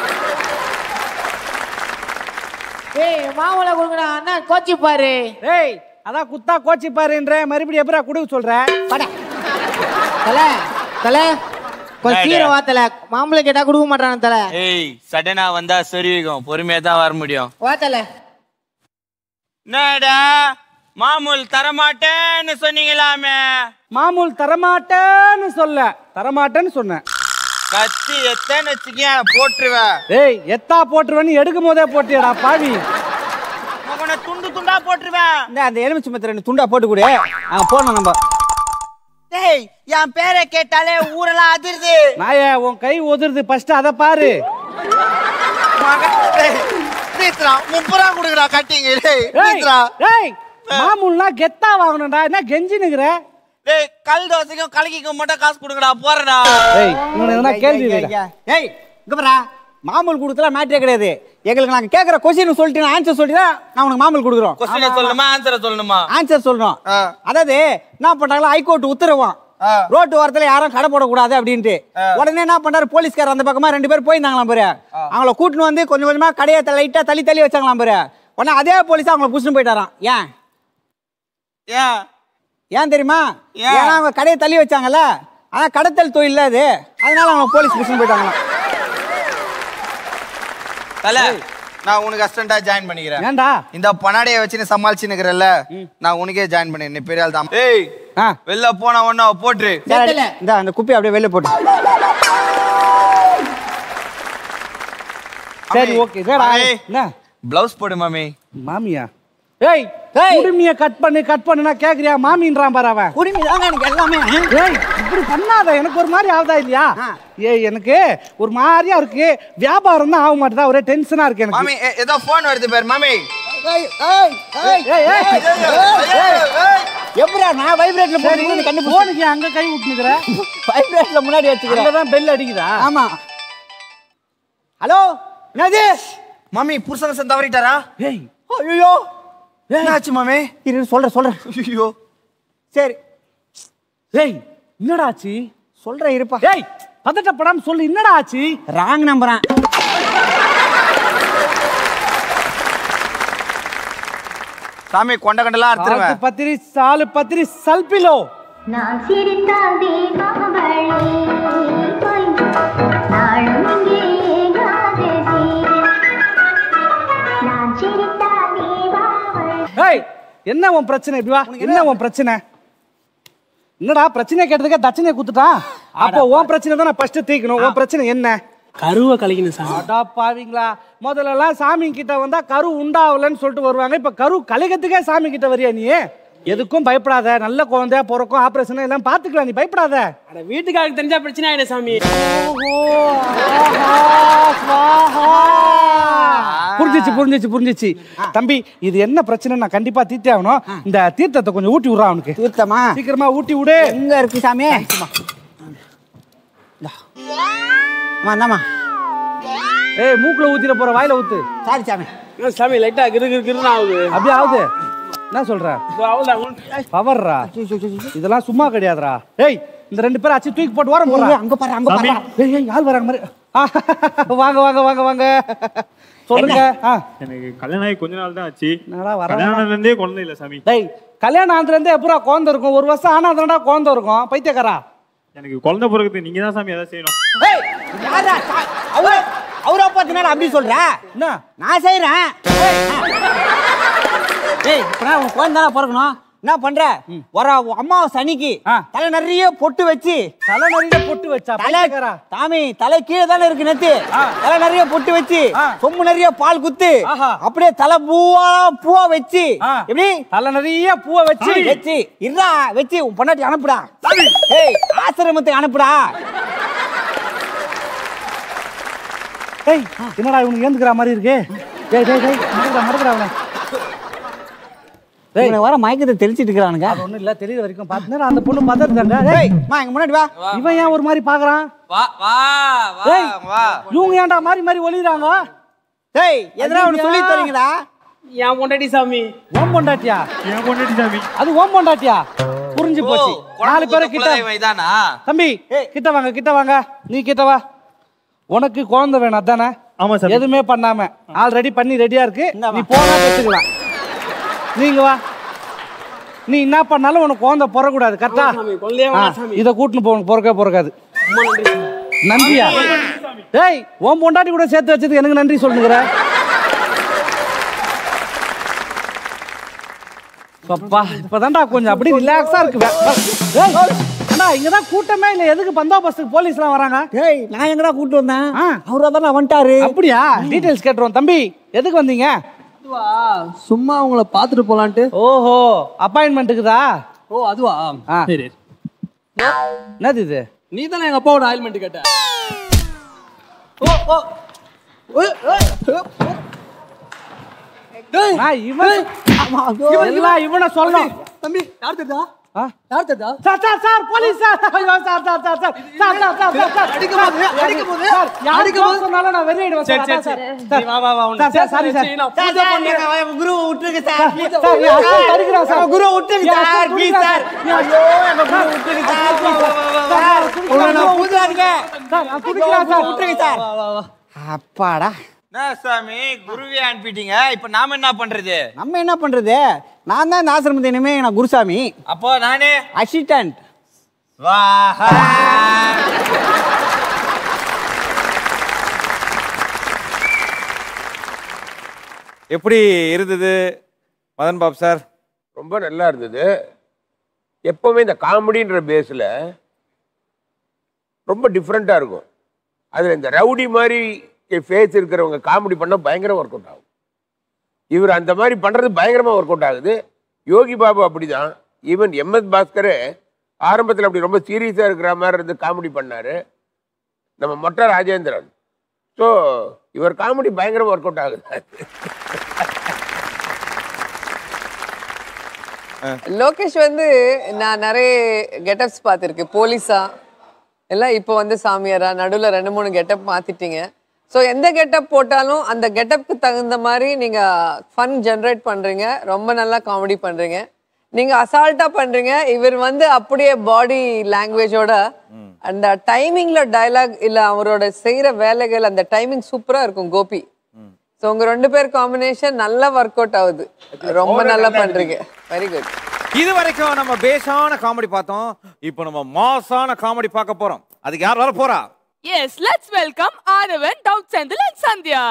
ஏய் மாமலை கொடுங்கடா அண்ணா கோச்சி பாரு டேய் அதான் குத்தா கோச்சி பாருன்ற மறுபடியும் எப்பரா கொடுக்க சொல்ற பட தல தல கொஞ்சம் சீரம் வா தல மாம்பழை கேட்டா கொடுக்க மாட்டான் தல ஏய் சடனா வந்தா சொருவிக்கும் பொறுமையா தான் வர முடியும் வா தல என்னடா மாமூல் தரமாட்டேன்னு சொன்னீங்களாமே மாமூல் தரமாட்டேன்னு சொல்ல தரமாட்டேன்னு சொன்னேன் கத்தி எத்தனை வச்சுக்கேன் போட்டுருவேன் டேய் எத்தா போட்டுருவேன்னு எடுக்கும் போதே போட்டியடா பாவி உன்னை துண்டு துண்டா போட்டுருவேன் இந்த அந்த எலுமிச்சை மத்த ரெண்டு துண்டா போட்டு கொடு அங்க போனோம் நம்ம டேய் என் பேரை கேட்டாலே ஊரெல்லாம் அதிருது நாயே உன் கை உதிருது ஃபர்ஸ்ட் அதை பாரு ப்ளீஸ்ரா முப்பது ரூபா கொடுக்குறா கட்டிங் டேய் ஏய் ப்ளீஸ்ரா ஏய் மாமூல்னா கெத்தா வாங்கணும்டா என்ன கெஞ்சி நிக்கிற டேய் கல் தோசைக்கும் கலக்கிக்கும் மட்டும் காசு கொடுங்கடா போறடா ஏய் இவனை எதனா கேள்வி கேளுடா. ஏய் இங்க பாரா மாமூல் கொடுத்தல மேட்டரே கிடையாது எங்களுக்கு நாங்க கேக்குற கொஸ்டின் சொல்லிட்டு ஆன்சர் சொல்லிட்டா நான் உனக்கு மாமூல் கொடுக்குறோம் கொஸ்டினை சொல்லணுமா ஆன்சரை சொல்லணுமா ஆன்சர் சொல்றோம் அதாவது என்ன பண்றாங்களா ஹைகோர்ட் உத்தரவான் ரோட்டு ஓரத்துல யாரும் கடை போடக்கூடாது அப்படின்ட்டு உடனே என்ன பண்றாரு போலீஸ்கார் அந்த பக்கமா ரெண்டு பேர் போயிருந்தாங்களாம் பாரு அவங்கள கூட்டின்னு வந்து கொஞ்சம் கொஞ்சமா கடையை லைட்டா தள்ளி தள்ளி வச்சாங்களாம் பாரு உடனே அதே போலீஸ் அவங்கள புடிச்சுட்டு போயிட்டாராம் ஏன் ஏன் ஏன் தெரியுமா ஏன்? ஏன்னா அவங்க கடையை தள்ளி வச்சாங்கல்ல ஆனா கடத்தல் தொழில் அது அதனால அவங்க போலீஸ் புடிச்சுட்டு போயிட்டாங்களாம் தல நான் உனக்கு அசிஸ்டண்டா ஜாயின் பண்ணிக்கிறேன் ஏன்டா இந்த பனாடைய வச்சு நீ சமாளிச்சு நிக்கிறல்ல நான் உனக்கே ஜாயின் பண்ணி நீ பெரிய ஆள் தான் ஏய் வெளில போன உடனே போட்டுரு இந்த அந்த குப்பி அப்படியே வெளில போட்டு சரி ஓகே சரிடா என்ன பிளவுஸ் போடு மாமி மாமியா ஏய் குடுமிய கட் பண்ணு கட் பண்ணுனா கேக்குறியா மாமின்றான் பாரு அவன் குடுமி தாங்க எனக்கு எல்லாமே ஏய் இப்படி பண்ணாத எனக்கு ஒரு மாதிரி ஆகுதா இல்லையா ஏய் எனக்கு ஒரு மாதிரியா இருக்கு வியாபாரம் தான் ஆக மாட்டேதா ஒரே டென்ஷனா இருக்கு எனக்கு மாமி ஏ- ஏதோ போன் வருது பாரு மாமி ஏய் ஏய் ஏய் ஏய், ஏய். எப்படியா நான் வைப்ரேட்ல போட்டு கண்டு போனுக்கு அங்க கை விட்டுனுக்குற வைப்ரேட்ல முன்னாடி வச்சுக்கிறேன் அங்கதான் பெல் அடிக்குதா ஆமா ஹலோ என்னது மாமி புருஷன் தவறிட்டாரா ஏய் ஐயோ என்னாச்சு மாமி இரு சொல்றேன் சொல்றேன் ஐயோ சரி ஏய் என்னடா ஆச்சு சொல்றேன் இருப்பா ஏய் பதட்டப்படாம சொல்லு என்னடா ஆச்சு ராங் நம்புறேன் சாமி கொண்ட கண்டெல்லாம் சாத்து அறுத்துருவேன் பத்திரி சாலு பத்திரி சல்பிலோ நான் சிரித்தால் தீபாவளி நாளும் இங்கே ஏகாதசி நான் சிரித்தால் தீபாவளி ஏய் என்ன உன் பிரச்சனை இப்படி வா என்ன உன் பிரச்சனை என்னடா பிரச்சனை கேட்டதுக்கே தட்சணையை குத்துட்டான் அப்போ உன் பிரச்சனை தான் நான் ஃபர்ஸ்ட் தீக்கணும் உன் பிரச்சனை என்ன கருவை கலைக்கணும் சாமி அடா பாவீங்களா முதல்ல எல்லாம் சாமி கிட்ட வந்தா கரு உண்டாவலன்னு சொல்லிட்டு வருவாங்க இப்ப கரு கலைக்கிறதுக்கே சாமி கிட்ட வரியா நீ எதுக்கும் பயப்படாத நல்ல குழந்தையா பிறக்கும் ஆபரேஷன் எல்லாம் பாத்துக்கலாம் நீ பயப்படாத அட வீட்டுக்காரருக்கு தெரிஞ்சா பிரச்சனை ஆயிடும் சாமி புரிஞ்சிச்சு புரிஞ்சிச்சு புரிஞ்சிச்சு தம்பி இது என்ன பிரச்சனை நான் கண்டிப்பா தீர்த்தே ஆகணும் இந்த தீர்த்தத்தை கொஞ்சம் ஊட்டி விடுறா அவனுக்கு தீர்த்தமா சீக்கிரமா ஊட்டி விடு எங்க இருக்கு சாமி அம்மா என்னம்மா ஏய் மூக்குல ஊத்திட போற வாயில ஊத்து சாரி சாமி என்ன சாமி லைட்டா கிரு கிரு கிருன்னு ஆகுது அப்படியே ஆகுது என்ன சொல்ற இதோ அவ்வளவுதான். பவர்ரா இதெல்லாம் சும்மா கிடையாதுடா ஏய் இந்த ரெண்டு பேரும் அச்சு தூக்கி போட்டு வர போறா ஏய், அங்க பாரு அங்க பாரு ஏய் ஏய் யார் வராங்க மாதிரி ஆ, வாங்க வாங்க வாங்க வாங்க சொல்லுங்க ஆ எனக்கு கல்யாணம் ஆகி கொஞ்ச நாள் தான் ஆச்சு என்னடா வர கல்யாணம்ல இருந்தே குழந்தை இல்ல சாமி டேய் கல்யாணம் ஆனதுல இருந்து எப்பரா குழந்தை இருக்கும் ஒரு வருஷம் ஆனாதுடா குழந்தை இருக்கும் பைத்தியக்காரா எனக்கு குழந்தை பிறகுது நீங்க தான் சாமி எதாவது செய்யணும் ஏய் யாரா சா- அவர அவரா பார்த்தினா அப்படி சொல்ற என்ன நான் செய்றேன் ஏய் இப்ப நான் உன் குழந்தை தானே பிறக்கணும் என்ன பண்ற வர அம்மா சனிக்கு தலை நிறைய பொட்டு வச்சு தலை நிறைய பொட்டு வச்சா தலை பைத்தியக்காரா தாமி தலை கீழே தானே இருக்கு நெத்து தலை நிறைய பொட்டு வச்சு சொம்பு நிறைய பால் குத்து அப்படியே தலை பூவா பூவா வச்சு எப்படி தலை நிறைய பூவை வச்சு வச்சு இருடா வச்சு உன் பொண்டாட்டி அனுப்புடா ஏய் ஆசிரமத்துக்கு அனுப்புடா ஏய் என்னடா இவனுக்கு ஏந்துக்கிற மாதிரி இருக்கு டேய் டேய் டேய் மறந்துடா மறந்துடா அவனை இவனை வர மயக்கத்தை தெளிச்சிட்டு இருக்கிறானுங்க அது ஒண்ணும் இல்ல தெரியுற வரைக்கும் பாத்துனா அந்த பொண்ணு பதறதாங்க ஏய் மா இங்க முன்னாடி வா இவன் ஏன் ஒரு மாதிரி பாக்குறான் வா வா வா ஏய் வா இவங்க ஏன்டா மாறி மாறி ஒளிறாங்க ஏய் எதனா ஒன்று சொல்லி தரீங்களா என் பொண்டாட்டி சாமி ஓம் பொண்டாட்டியா என் பொண்டாட்டி சாமி அது ஓம் பொண்டாட்டியா புரிஞ்சு போச்சு நாலு பேரும் கிட்ட இதானா தம்பி கிட்ட வாங்க கிட்ட வாங்க நீ கிட்ட வா உனக்கு குழந்தை வேணும் அதானே ஆமா சாமி. எதுவுமே பண்ணாம ஆல்ரெடி பண்ணி ரெடியா இருக்கு நீ போனா வச்சுக்கலாம் நீங்க வா நீ என்ன பண்ணாலும் உனக்கு குழந்தை பிறக்கூடாது கரெக்டா சாமி, குழந்தையே வேணாம் சாமி. இதை கூட்டின்னு போ உனக்கு பிறக்கவே பிறக்காது ரொம்ப நன்றி சாமி. நன்றியா டேய் உன் பொண்டாட்டி கூட சேர்த்து வச்சதுக்கு எனக்கு நன்றி சொல்லுங்கிற அப்பா இப்பதான்டா கொஞ்சம் அப்படி ரிலாக்ஸா இருக்கு ஏய், அண்ணா இங்கதான் கூட்டமே இல்ல எதுக்கு பந்தோபஸ்துக்கு போலீஸ்லாம் வராங்க ஏய் நான் எங்கடா கூட்டு வந்தேன் அவரா தானே வந்துட்டாரு அப்படியா டீடைல்ஸ் கேட்டுருவோம் தம்பி எதுக்கு வந்தீங்க சும்மா உங்களை பார்த்துட்டு போலான்ட்டு ஓஹோ அப்பாயின்மெண்ட்டுக்குதா ஓ அதுவா ஆ. சரி என்னது இது நீ தானே எங்க அப்பாவோட ஆயில்மெண்ட் கேட்ட நான் இவன் எல்லாம் இவனை சொல்லணும் தம்பி யார் தெரியுதா ஆ? யார் தெரியுதா sir sir sir police sir ஐயோ, sir sir sir sir sir sir sir sir sir அடிக்க போகுது, அடிக்க போகுது, சார் யார் அடிக்க போகுது. சொன்னாலும் நான் வெளியிடுவேன் சரி, சார் சரி, அதான் சரி. சார் நீ வா, வா, வா, உன்னை சார் சார் சாரி சார் சரி, நான் சார் பூஜை சார் பண்றேன். எங்க குருவை விட்டுருங்க சார் சார் என் ஹஸ்பண்ட் அடிக்கிறான் சார் குரு விட்டுருங்க என் சார் husband ப்ளீஸ் சார் குடிக்கிறான் ஐயோ எங்க குரு விட்டுருங்க சார் சார் உங்களை நான் பூஜாருங்க சார் நான் குடிக்கிறேன் சார் விட்டுருங்க சார் அப்பாடா என்ன சாமி குருவே அனுப்பிட்டீங்க இப்ப நாம என்ன பண்றது நம்ம என்ன பண்றது நான் தான் இந்த ஆசிரமத்தை இனிமே நான் குருசாமி அப்போ நானே அசிஸ்டன்ட் வா எப்படி இருந்தது மதன் பாப் சார் ரொம்ப நல்லா இருந்தது எப்போவுமே இந்த காமெடின்ற பேஸில் ரொம்ப டிஃப்ரெண்ட்டாக இருக்கும் அதில் இந்த ரவுடி மாதிரி ஃபேஸ் இருக்கிறவங்க காமெடி பண்ணால் பயங்கரம் ஒர்க் அவுட் ஆகும் இவர் அந்த மாதிரி பண்ணுறது பயங்கரமாக ஒர்க் அவுட் ஆகுது யோகி பாபு அப்படிதான் ஈவன் எம்எஸ் பாஸ்கர் ஆரம்பத்தில் அப்படி ரொம்ப சீரியஸாக இருக்கிற மாதிரி இருந்து காமெடி பண்ணார் நம்ம மொட்டை ராஜேந்திரன் ஸோ இவர் காமெடி பயங்கரமாக ஒர்க் அவுட் ஆகுது லோகேஷ் வந்து நான் நிறைய கெட்டப்ஸ் பார்த்துருக்கேன் போலீஸா எல்லாம் இப்போ வந்து சாமியாரா நடுவில் ரெண்டு மூணு கெட்டப் மாத்திட்டீங்க ஸோ எந்த கெட்டப் போட்டாலும் அந்த கெட்டப்க்கு தகுந்த மாதிரி நீங்கள் ஃபன் ஜென்ரேட் பண்ணுறீங்க ரொம்ப நல்லா காமெடி பண்ணுறீங்க நீங்கள் அசால்ட்டாக பண்ணுறீங்க இவர் வந்து அப்படியே பாடி லாங்குவேஜோட அந்த டைமிங்கில் டயலாக் இல்லை அவரோட செய்கிற வேலைகள் அந்த டைமிங் சூப்பராக இருக்கும் கோபி ஸோ உங்கள் ரெண்டு பேர் காம்பினேஷன் நல்லா ஒர்க் அவுட் ஆகுது ரொம்ப நல்லா பண்ணுறீங்க வெரி குட் இது வரைக்கும் நம்ம பேஸான காமெடி பார்த்தோம் இப்போ நம்ம மாசான காமெடி பார்க்க போறோம் அதுக்கு யார் வர போறா yes let's welcome Aadhavan doubt Senthil and Sandhya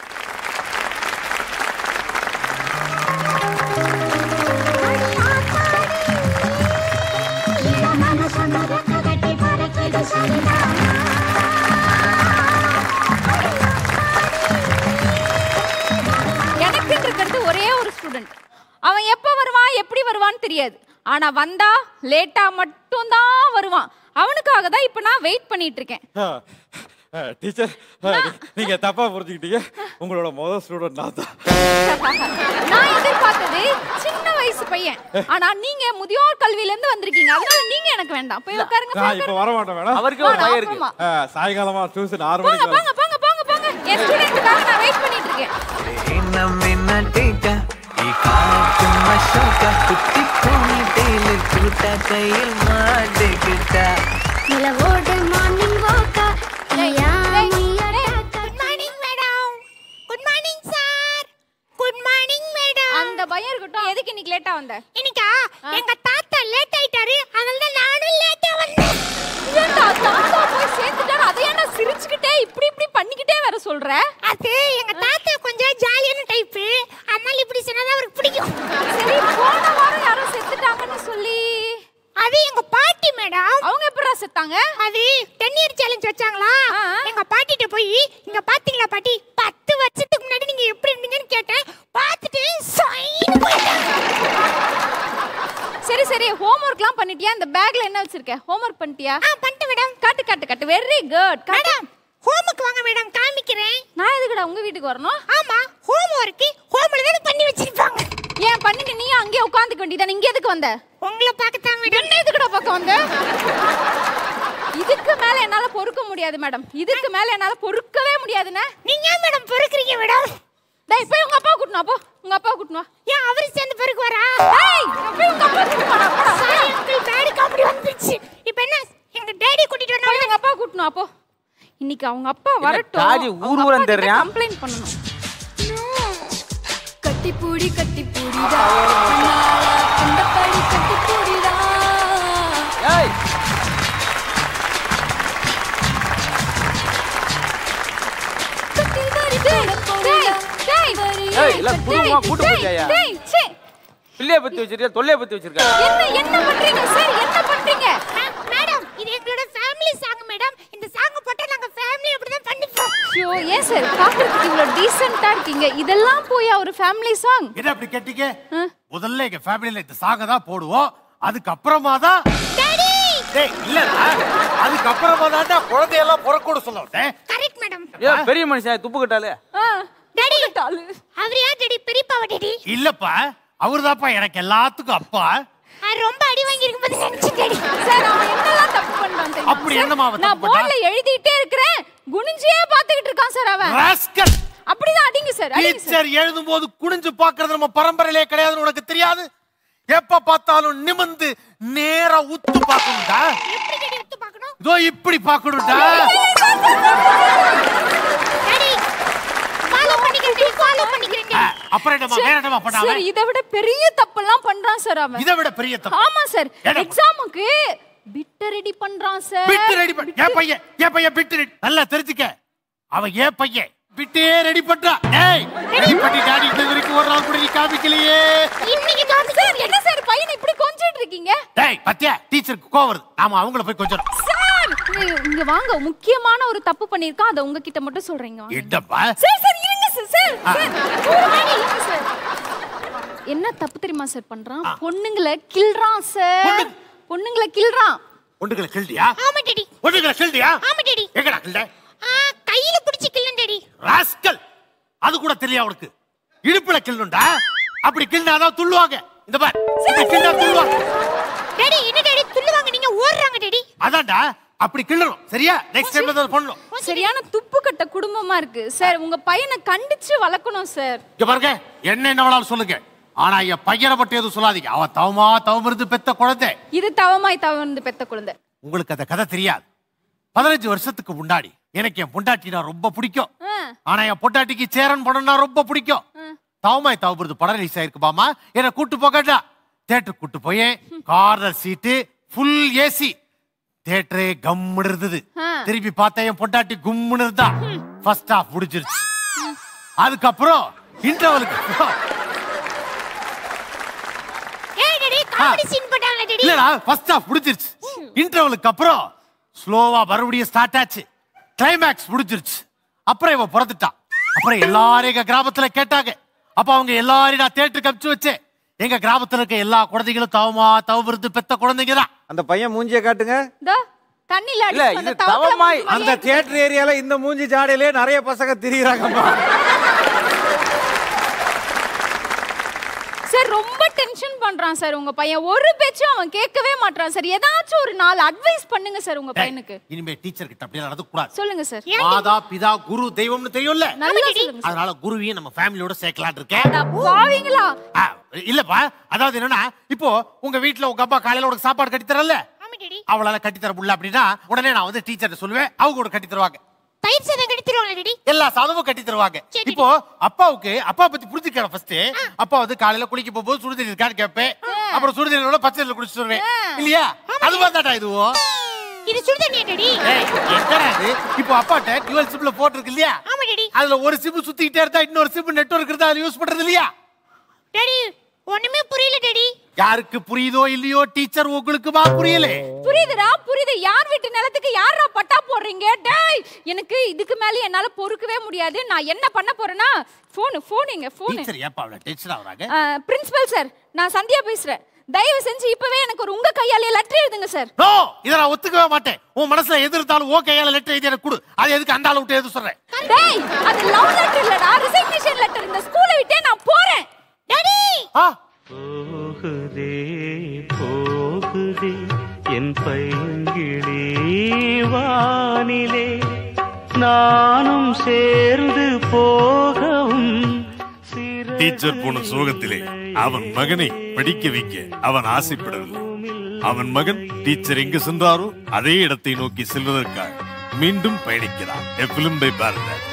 எனக்குன்னு இருக்கிறது ஒரே ஒரு ஸ்டூடெண்ட் அவன் எப்போ வருவான் எப்படி வருவான்னு தெரியாது ஆனா வந்தா லேட்டா மட்டும்தான் வருவான் அவனுக்காக தான் இப்போ நான் வெயிட் பண்ணிட்டு இருக்கேன் டீச்சர் நீங்க தப்பா புரிஞ்சுக்கிட்டீங்க உங்களோட முதல் ஸ்டூடெண்ட் நான் தான் நான் எதிர்பார்த்தது சின்ன வயசு பையன் ஆனா நீங்க முதியோர் கல்வியில இருந்து வந்திருக்கீங்க அதனால நீங்க எனக்கு வேண்டாம் போய் உட்காருங்க நான் இப்ப வர மாட்டேன் மேடம் அவருக்கு ஒரு பயம் இருக்கு. ஆ, சாயங்காலமா டியூஷன் ஆறு போங்க மணிக்கு போங்க போங்க போங்க போங்க என் ஸ்டூடெண்ட்டுக்காக நான் வெயிட் பண்ணிட்டு இருக்கேன் நிலவோடு மார்னிங் வாக்கா ஐயா good morning madam good morning sir good morning madam அந்த பயம் இருக்கட்டும் எதுக்கு இன்னைக்கு லேட்டா வந்த இன்னைக்கா எங்க தாத்தா லேட் ஆயிட்டாரு அதனால தான் நானும் லேட்டா வந்தேன் ஏன்டா தாத்தா போய் சேர்த்துட்டாரு அதை ஏன்டா சிரிச்சுக்கிட்டே இப்படி இப்படி பண்ணிக்கிட்டே வர சொல்ற அது எங்க தாத்தா கொஞ்சம் ஜாலியான டைப் அதனால இப்படி சொன்னாதான் அவருக்கு பிடிக்கும் சரி போன வாரம் யாரோ செத்துட்டாங்கன்னு சொல்லி அது எங்க பாட்டி மேடம் அவங்க எப்படா செத்தாங்க அது டென் இயர் சேலஞ்ச் வச்சாங்களா எங்க பாட்டிட்ட போய் இங்க பாத்தீங்களா பாட்டி பத்து வருஷத்துக்கு முன்னாடி நீங்க எப்படி இருந்தீங்கன்னு கேட்டேன் பார்த்துட்டு சைன்னு போயிட்டாங்க சரி சரி ஹோம்ஒர்க்லாம் பண்ணிட்டியா இந்த பேக்ல என்ன வச்சிருக்க ஹோம்ஒர்க் பண்ணிட்டியா ஆ பண்ணிட்டு மேடம் காட்டு காட்டு காட்டு வெரி குட் மேடம் ஹோம்ஒர்க் வாங்க மேடம் காமிக்கிறேன் நான் எதுக்குடா உங்க வீட்டுக்கு வரணும் ஆமா ஹோம் ஒர்க் ஹோம்ல தானே பண்ணி வச்சிருப்பாங்க ஏன் பண்ணிட்டு நீ அங்கேயே உட்காந்துக்க வேண்டியதானே இங்க எதுக்கு வந்த உங்களை பார்க்கத்தான் மேடம் என்ன எதுக்குடா பக்கம் வந்த இதுக்கு மேல என்னால பொறுக்க முடியாது மேடம் இதுக்கு மேல என்னால பொறுக்கவே முடியாதுண்ணே நீங்க ஏன் மேடம் பொறுக்குறீங்க மேடம் டேய் போய் உங்க அப்பா கூட்டணும் அப்போ உங்க அப்பா கூட்டணும் ஏன் அவரு சேர்ந்து பெருக்கு வரா டேய் போய் உங்க அப்பா கூட்டணும் சாரி அங்கிள் பேடு காமெடி வந்துருச்சு இப்போ என்ன எங்க டேடி கூட்டிட்டு போய் வரணும் உங்க அப்பா கூட்டணும் அப்போ இன்னைக்கு அவங்க அப்பா வரட்டும் டாடி ஊர் ஊரம் தெரியான் கம்ப்ளைண்ட் பண்ணணும் கட்டிப்பூடி கட்டிப்பூடிடா கண்டபடி கட்டிப்பூடிடா ஏய் ஏய் இல்ல குடும்பமா கூட்டு போறியா டேய் சே பிள்ளைய பத்தி வச்சிருக்கியா தொல்லைய பத்தி வச்சிருக்கா என்ன என்ன பண்றீங்க சார் என்ன பண்றீங்க மேடம் இது எங்களோட ஃபேமிலி சாங் மேடம் இந்த சாங் போட்டா நாங்க ஃபேமிலி அப்படி தான் பண்ணிப்போம் ஐயோ ஏன் சார் பாக்குறதுக்கு இவ்வளவு டீசென்ட்டா இருக்கீங்க இதெல்லாம் போய் ஒரு ஃபேமிலி சாங் என்ன அப்படி கேட்டீங்க முதல்ல எங்க ஃபேமிலில இந்த சாக தான் போடுவோம் அதுக்கப்புறமா தான் டேய் இல்லடா அதுக்கப்புறமா தான் குழந்தையெல்லாம் புறக்கூட சொல்ல வந்தேன் கரெக்ட் மேடம் ஏ பெரிய மனுஷன் துப்பு கட்டாலே டாடி ஆளு அவர் யார் டேடி பெரியப்பாவா டேடி இல்லப்பா அவர்தாப்பா எனக்கு எல்லாத்துக்கும் அப்பா அது ரொம்ப அடி வாங்கி இருக்கும் போது நினைச்சேன் டேடி சார் அவன் என்னெல்லாம் தப்பு பண்றான் தெரியுமா அப்படி சார்? என்னம்மா அவன் நான் தப்பு பண்ணா? போர்ட்ல எழுதிட்டே இருக்கிறேன் குனிஞ்சே பாத்துக்கிட்டு இருக்கான் சார் அவன் ராஸ்கல் அப்படிதான் அடிங்க சார் அடிங்க சார் டீச்சர் எழுதும் போது குனிஞ்சு பாக்குறது நம்ம பரம்பரையிலே கிடையாதுன்னு உனக்கு தெரியாது எப்ப பார்த்தாலும் நிமிந்து நேரா உத்து பார்க்கணும்டா எப்படி டேடி உத்து பார்க்கணும் இதோ இப்படி பார்க்கணும்டா டேடி ஃபாலோ பண்ணிக்கிறேன் டேடி ஃபாலோ பண்ணிக்கிறேன் ஆ, டேடி அப்புறம் என்னம்மா வேற என்னம்மா சார் பண்ணாம இதை விட பெரிய தப்பெல்லாம் பண்றான் சார் அவன் இதை விட பெரிய தப்பு ஆமா சார் என்னம்மா? எக்ஸாமுக்கு பிட்ட ரெடி பண்றான் சார் பிட்டு ரெடி பண்ண என் பையன் என் பையன் பிட்டு ரெடி நல்லா தெரிஞ்சுக்க அவன் ஏன் பையன் பிட்டே ரெடி பண்றா ஏய் ரெடி பண்ணி டாடி இது வரைக்கும் ஒரு நாள் கூட நீ காமிக்கலையே இன்னைக்கு காமி சார் என்ன சார் பையனை இப்படி கொஞ்சிட்டு இருக்கீங்க டேய் பத்தியா டீச்சருக்கு கோவம் வருது நாம அவங்கள போய் கொஞ்சம் சார் இங்க- இங்க வாங்க முக்கியமான ஒரு தப்பு பண்ணிருக்கான் அதை உங்ககிட்ட மட்டும் சொல்றீங்க வாங்க. என்னப்பா சார் சார் இருங்க சார் சார் ஆ. சார் ஒரு வேளை இருங்க சார் என்ன தப்பு தெரியுமா சார் பண்றான் பொண்ணுங்களை கில்றான் சார் பொண்ணுங்களை கில்றான் ஒண்ணுகளை கிள்டியா ஆமா டேடி ஒண்ணுகளை கிள்டியா ஆமா டேடி எங்கடா கிள்ட ஆ, கையில பிடிச்சி கிள்ளன் டேடி ராஸ்கல் அது கூட தெரியல அவனுக்கு இடுப்புல கிள்ளணும்டா அப்படி கிள்னாதான் துள்ளுவாங்க இந்த பார் இப்படி கிள்ளா துள்ளுவாங்க டேடி என்ன டேடி துள்ளுவாங்க நீங்க ஓடுறாங்க டேடி அதான்டா அப்படி கிள்ளணும் சரியா நெக்ஸ்ட் டைம்ல அதை பண்ணணும் சரியான துப்பு கட்ட குடும்பமா இருக்கு சார் உங்க பையனை கண்டிச்சு வளர்க்கணும் சார் இங்க பாருங்க என்ன என்ன வேணாலும் சொல்லுங்க ஆனா என் பையனை மட்டும் எதுவும் சொல்லாதீங்க அவன் தவமா தவம் இருந்து பெத்த குழந்தை இது தவமாய் தவழ்ந்து பெத்த குழந்தை உங்களுக்கு அந்த கதை தெரியாது பதினஞ்சு வருஷத்துக்கு முன்னாடி எனக்கு என் பொண்டாட்டினா ரொம்ப பிடிக்கும் ஆ. ஆனா என் பொண்டாட்டிக்கு சேரன் படம்னா ரொம்ப பிடிக்கும் தவமாய் தவப்புறது படம் ரிலீஸ் ஆயிருக்கு பாமா என்ன கூட்டு போகட்டா தேட்டர் கூட்டு போய் கார்னர் சீட்டு ஃபுல் ஏசி தேட்டரே கம்முன்னு இருந்தது ஆ. திருப்பி பார்த்தா என் பொண்டாட்டி கும்முன்னு இருந்தா ஃபர்ஸ்ட் ஹாஃப் முடிஞ்சிருச்சு அதுக்கப்புறம் இன்டர்வலுக்கு ஏய் டேடி காமெடி சீன் போட்டாங்க டேடி இல்லடா ஃபர்ஸ்ட் ஹாஃப் முடிஞ்சிருச்சு இன்டர்வலுக்கு அப்புறம் ஸ்லோவா மறுபடியும் ஸ்டார்ட் ஆச்சு கிளைமேக்ஸ் முடிஞ்சிருச்சு அப்புறம் இவன் பிறந்துட்டான் அப்புறம் எல்லாரும் எங்க கிராமத்துல கேட்டாங்க அப்ப அவங்க எல்லாரையும் நான் தேட்டருக்கு அனுப்பிச்சு வச்சேன் எங்க கிராமத்துல இருக்க எல்லா குழந்தைகளும் தவமா தவம் இருந்து பெத்த குழந்தைங்க தான் அந்த பையன் மூஞ்சிய காட்டுங்க இதோ தண்ணில இல்ல, அடிச்சு இது அந்த தவக்கல தவமாய் மூஞ்சி அந்த தியேட்டர் ஏரியால இந்த மூஞ்சி ஜாடையிலே நிறைய பசங்க திரியுறாங்கப்பா சார் ரொம்ப டென்ஷன் பண்றான் சார் உங்க பையன் ஒரு பேச்சும் அவன் கேட்கவே மாட்றான் சார் ஏதாச்சும் ஒரு நாலு அட்வைஸ் பண்ணுங்க சார் உங்க பையனுக்கு இனிமே டீச்சர் கிட்ட அப்படியே நடந்து கூடாது சொல்லுங்க சார் மாதா பிதா குரு தெய்வம்னு தெரியும்ல நல்லா சொல்லுங்க அதனால குருவையும் நம்ம ஃபேமிலியோட சேர்க்கலாம்னு இருக்கேன் பாவீங்களா ஆ, இல்லப்பா அதாவது என்னன்னா இப்போ உங்க வீட்ல உங்க அப்பா காலையில உனக்கு சாப்பாடு கட்டி தரல அவளால கட்டி தர முடியல அப்படின்னா உடனே நான் வந்து டீச்சர்ட்ட சொல்லுவேன் அவங்க கூட கட்டி தருவாங்க தயிர் சாதம் கட்டி தருவாங்க டேடி எல்லா சாதமும் கட்டி தருவாங்க இப்போ அப்பாவுக்கு அப்பா பத்தி புரிஞ்சுக்கிறேன் ஃபர்ஸ்ட் அப்பா வந்து காலையில குளிக்க போகும்போது சுடுதண்ணி இருக்கான்னு கேட்பேன் அப்புறம் சுடுதண்ணியோட பச்சை தண்ணியில குடிச்சிட்டு வருவேன் இல்லையா அது மாதிரிதான்டா இதுவும் இது சுடுதண்ணியா டேடி ஏய், என்னடா இது இப்போ அப்பாட்ட டுவெல் சிப்ல போட்டிருக்கு இல்லையா ஆமா டேடி அதுல ஒரு சிப் சுத்திக்கிட்டே இருந்தா இன்னொரு சிப் நெட்வொர்க் இருந்தா அதை யூஸ் பண்றது இல்லையா டேடி ஒண்ணுமே புரியல டேடி யாருக்கு புரியுதோ இல்லையோ டீச்சர் உங்களுக்குமா புரியல புரியுதுடா புரியுது யார் வீட்டு நிலத்துக்கு யாரா பட்டா போடுறீங்க டேய் எனக்கு இதுக்கு மேல என்னால பொறுக்கவே முடியாது நான் என்ன பண்ண போறேன்னா போன் போனுங்க போன் டீச்சர் ஏப்பா அவ்வளவு டென்ஷன் ஆகுறாங்க பிரின்சிபல் சார் நான் சந்தியா பேசுறேன் தயவு செஞ்சு இப்பவே எனக்கு ஒரு உங்க கையாலே லெட்டர் எழுதுங்க சார் நோ இத நான் ஒத்துக்கவே மாட்டேன் உன் மனசுல எது இருந்தாலும் ஓ கையால லெட்டர் எழுதி எனக்கு கொடு அது எதுக்கு அந்த ஆளை விட்டு எது சொல்றேன் டேய் அது லவ் லெட்டர் இல்லடா ரிசைக்னேஷன் லெட்டர் இந்த ஸ்கூலை விட்டே நான் போறேன் டாடி ஆ போகுதே போகுதே என் பைங்கிளி வானிலே நானும் சேர்ந்து போகவும் டீச்சர் போன சோகத்திலே அவன் மகனை படிக்க வைக்க அவன் ஆசைப்படவில்லை அவன் மகன் டீச்சர் எங்கு சென்றாரோ அதே இடத்தை நோக்கி செல்வதற்காக மீண்டும் பயணிக்கிறான் A film by பாரதிராஜா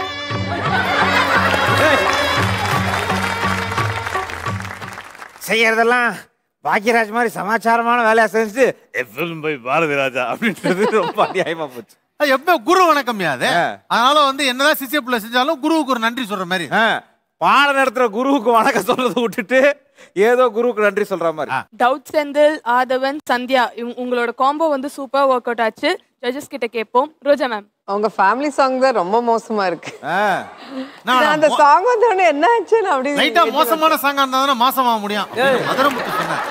செய்யறதெல்லாம் பாக்கியராஜ் மாதிரி சமாச்சாரமான வேலையா செஞ்சு A film by பாரதிராஜா அப்படின்றது ரொம்ப அநியாயமா போச்சு அது எப்பவுமே குரு வணக்கம் அது அதனால வந்து என்னதான் சிசிய பிள்ளை செஞ்சாலும் குருவுக்கு ஒரு நன்றி சொல்ற மாதிரி பாடம் நடத்துற குருவுக்கு வணக்கம் சொல்றதை விட்டுட்டு ஏதோ குருவுக்கு நன்றி சொல்ற மாதிரி டவுட் செந்தில் ஆதவன் சந்தியா இவங்க- உங்களோட காம்போ வந்து சூப்பர் ஒர்க் அவுட் ஆச்சு ஜட்ஜஸ் கிட்ட கேட்போம் ரோஜா மேம் அவங்க ஃபேமிலி சாங் தான் ரொம்ப மோசமா இருக்கு நான் நான் அந்த சாங் வந்த உடனே என்ன ஆச்சுன்னு அப்படி லைட்டா மோசமான சாங்கா இருந்தா மாசமாக முடியும் மதுரை முத்து சொன்னார்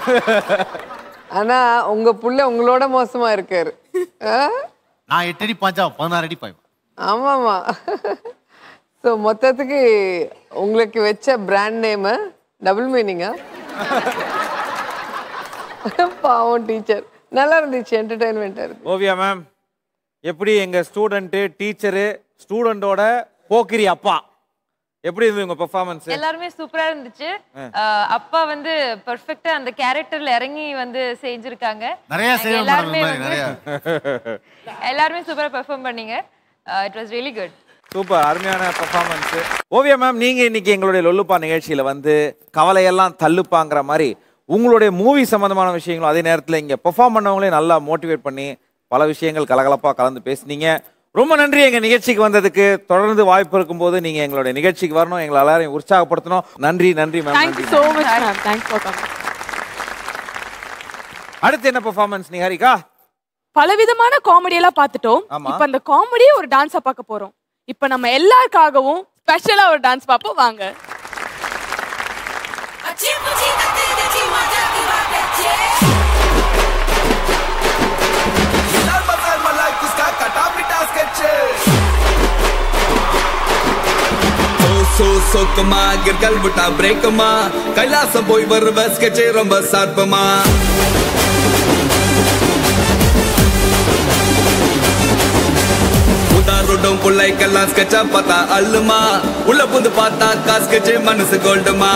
ஆனா உங்க புள்ள உங்களோட மோசமா இருக்காரு ஆ? நான் எட்டு அடி பாஞ்சா பதினாறு அடி பாய்வேன் ஆமாமா ஸோ மொத்தத்துக்கு உங்களுக்கு வச்ச பிராண்ட் நேமு டபுள் மீனிங்கா பாவம் டீச்சர் நல்லா இருந்துச்சு என்டர்டைன்மெண்ட்டாக இருக்கு ஓவியா மேம் எப்படி எங்க ஸ்டூடெண்ட்டு டீச்சரு ஸ்டூடெண்டோட போக்கிரி அப்பா எப்படி இருந்தது உங்க பெர்ஃபார்மன்ஸ் எல்லாருமே சூப்பரா இருந்துச்சு ஆ. அஹ் அப்பா வந்து பெர்ஃபெக்ட்டா அந்த கேரக்டர்ல இறங்கி வந்து செஞ்சிருக்காங்க நிறைய நாங்க செய்வோம் எல்லாருமே மேடம் வந்து நிறைய எல்லாருமே சூப்பரா பெர்ஃபார்ம் பண்ணீங்க it was really good super அருமையான பெர்ஃபார்மன்ஸ் ஓவியா மேம் நீங்க இன்னைக்கு எங்களுடைய லொல்லுப்பா நிகழ்ச்சியில வந்து கவலையெல்லாம் தள்ளுப்பாங்கிற மாதிரி உங்களுடைய மூவி சம்பந்தமான விஷயங்களும் அதே நேரத்தில் இங்க பெர்ஃபார்ம் பண்ணவங்களையும் நல்லா மோட்டிவேட் பண்ணி பல விஷயங்கள் கலகலப்பா கலந்து பேசுனீங்க ரொம்ப நன்றி எங்க நிகழ்ச்சிக்கு வந்ததுக்கு தொடர்ந்து வாய்ப்பு இருக்கும்போது நீங்க எங்களுடைய நிகழ்ச்சிக்கு வரணும் எங்களை எல்லாரையும் உற்சாகப்படுத்தணும் நன்றி நன்றி மேம் தேங்க்யூ நன்றி so much ma'am thanks for coming அடுத்து என்ன பெர்ஃபார்மன்ஸ் நிஹாரிகா பலவிதமான காமெடி எல்லாம் பார்த்துட்டோம் ஆமா. இப்போ அந்த காமெடியே ஒரு டான்ஸா பார்க்க போறோம் இப்போ நம்ம எல்லாருக்காகவும் ஸ்பெஷலா ஒரு டான்ஸ் பார்ப்போம் வாங்க சோ சொக்கமா கிற்கல் விட்டா பிரேக்கமா கைலாசம் போய் வருவ ஸ்கெட்சே ரொம்ப சார்பமா உதாரோடும் பிள்ளைக்கெல்லாம் ஸ்கெட்சா பார்த்தா அல்லுமா உள்ள புந்து பார்த்தா காஸ்கெட்சே மனசு கோல்டுமா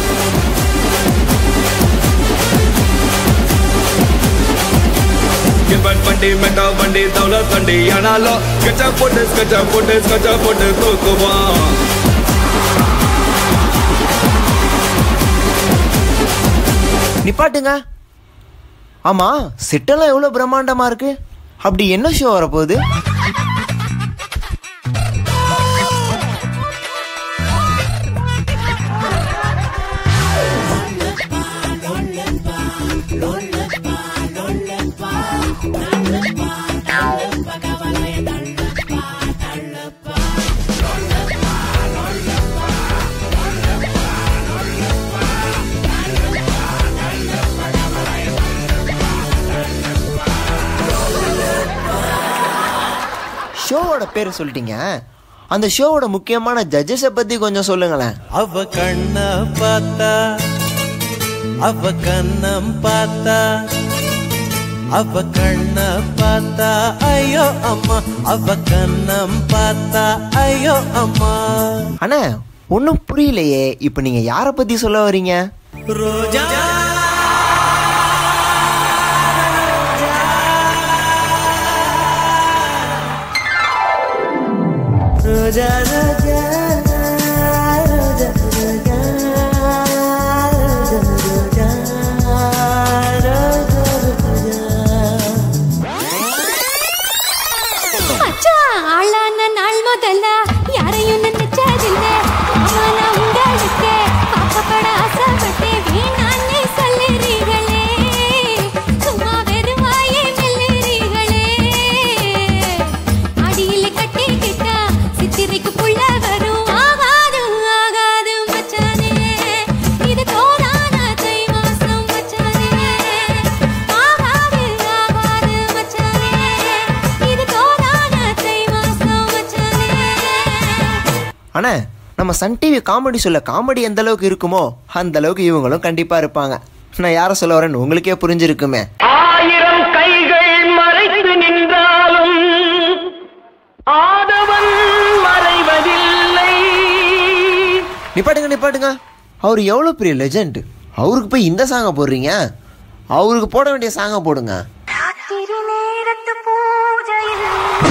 கில்பர்ட் வண்டி மெட்டா வண்டி தௌலத் வண்டி ஆனாலும் ஸ்கெட்சா போட்டு ஸ்கெட்சா போட்டு ஸ்கெட்சா போட்டு தூக்குவோம் நிப்பாட்டுங்க ஆமா செட்டெல்லாம் எவ்வளவு பிரம்மாண்டமா இருக்கு அப்படி என்ன ஷோ வரப்போகுது ஷோவோட பேர் சொல்லிட்டீங்க அந்த ஷோவோட முக்கியமான ஜட்ஜஸை பத்தி கொஞ்சம் சொல்லுங்களேன் அவ கண்ண பார்த்தா அவ கண்ணம் பார்த்தா அவ கண்ண பார்த்தா ஐயோ அம்மா அவ கண்ணம் பார்த்தா ஐயோ அம்மா அண்ணா ஒன்றும் புரியலையே இப்போ நீங்க யாரை பத்தி சொல்ல வரீங்க ரோஜா ரோஜா ரோஜா ரோஜா ரோஜா ரோஜா மச்சான், ஆளான நாள் முதல்ல யாரையும் நினைச்சதில்ல ஆனா உங்களுக்கு பாப்பப்பட ஆசைப்பட்டேன் வேணான்னு சொல்லுறீங்களே சும்மா வெறும் வாயே மெல்லுறீங்களே அடியில கட்டிக்கிட்டா சித்திரைக்கு புள்ள வரும் ஆகாது ஆகாது மச்சானே இது தோதான தை மாசம் மச்சானே ஆகாது ஆகாது மச்சானே இது தோதான தை மாசம் மச்சானே அண்ணா நம்ம சன் டிவி காமெடி சொல்ல காமெடி எந்த அளவுக்கு இருக்குமோ அந்த அளவுக்கு இவங்களும் கண்டிப்பா இருப்பாங்க நான் யாரை சொல்ல வரேன்னு உங்களுக்கே புரிஞ்சிருக்குமே ஆயிரம் கைகள் மறைத்து நின்றாலும் ஆதவன் மறைவதில்லை நிப்பாட்டுங்க நிப்பாட்டுங்க அவர் எவ்வளோ பெரிய லெஜெண்ட் அவருக்கு போய் இந்த சாங்கை போடுறீங்க அவருக்கு போட வேண்டிய சாங்கை போடுங்க திருநேரத்து பூஜையில்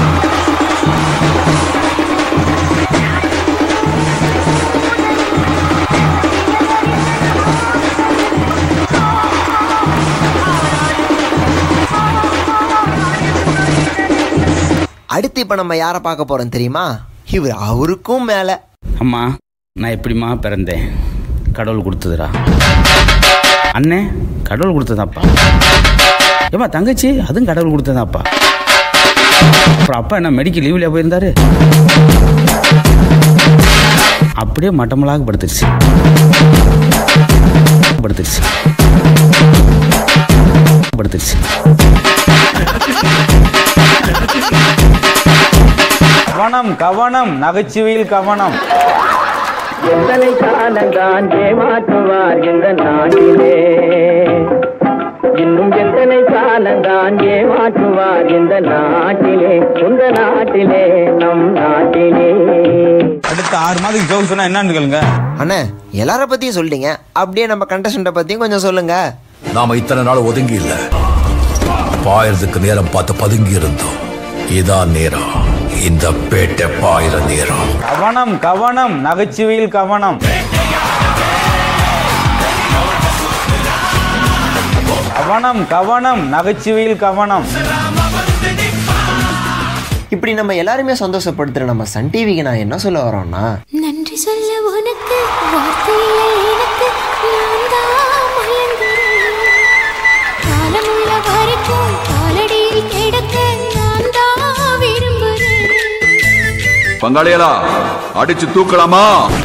அடுத்து இப்போ நம்ம யாரை பார்க்க போறோம் தெரியுமா இவர் அவருக்கும் மேலே அம்மா நான் எப்படிம்மா பிறந்தேன் கடவுள் கொடுத்ததுடா அண்ணே கடவுள் கொடுத்ததாப்பா ஏம்மா தங்கச்சி அதுவும் கடவுள் கொடுத்ததாப்பா அப்புறம் அப்பா என்ன மெடிக்கல் லீவ்ல போயிருந்தாரு அப்படியே மட்டமலாக படுத்துருச்சு படுத்துருச்சு படுத்துருச்சு கவனம் கவனம் நகைச்சுவையில் கவனம் எத்தனை காலந்தான் ஏமாற்றுவார் இந்த நாட்டிலே இன்னும் எத்தனை காலந்தான் ஏமாற்றுவார் இந்த நாட்டிலே இந்த நாட்டிலே நம் நாட்டிலே அடுத்த ஆறு மாதத்துக்கு ஜோக் சொன்னா என்னன்னு கேளுங்க அண்ணே எல்லார பத்தியும் சொல்லிட்டீங்க அப்படியே நம்ம கண்டஸ்டண்ட்டை பத்தியும் கொஞ்சம் சொல்லுங்க நாம இத்தனை நாள் ஒதுங்கி இல்ல பாயறதுக்கு நேரம் பார்த்து பதுங்கி இருந்தோம் இதான் நேரம் இந்த பேட்டை பாயிர நேரம் கவனம் கவனம் நகைச்சுவையில் கவனம் கவனம் கவனம் நகைச்சுவையில் கவனம் இப்படி நம்ம எல்லாருமே சந்தோஷப்படுத்துற நம்ம சன் டிவிக்கு நான் என்ன சொல்ல வரோம்னா நன்றி சொல்ல உனக்கு வார்த்தை இல்லை எனக்கு நான் தான் மயங்குறேன் காலமுள்ள வரைக்கும் காலடியில் கிடக்க நான் தான் விரும்புறேன் பங்காளிகளா அடிச்சு தூக்கலாமா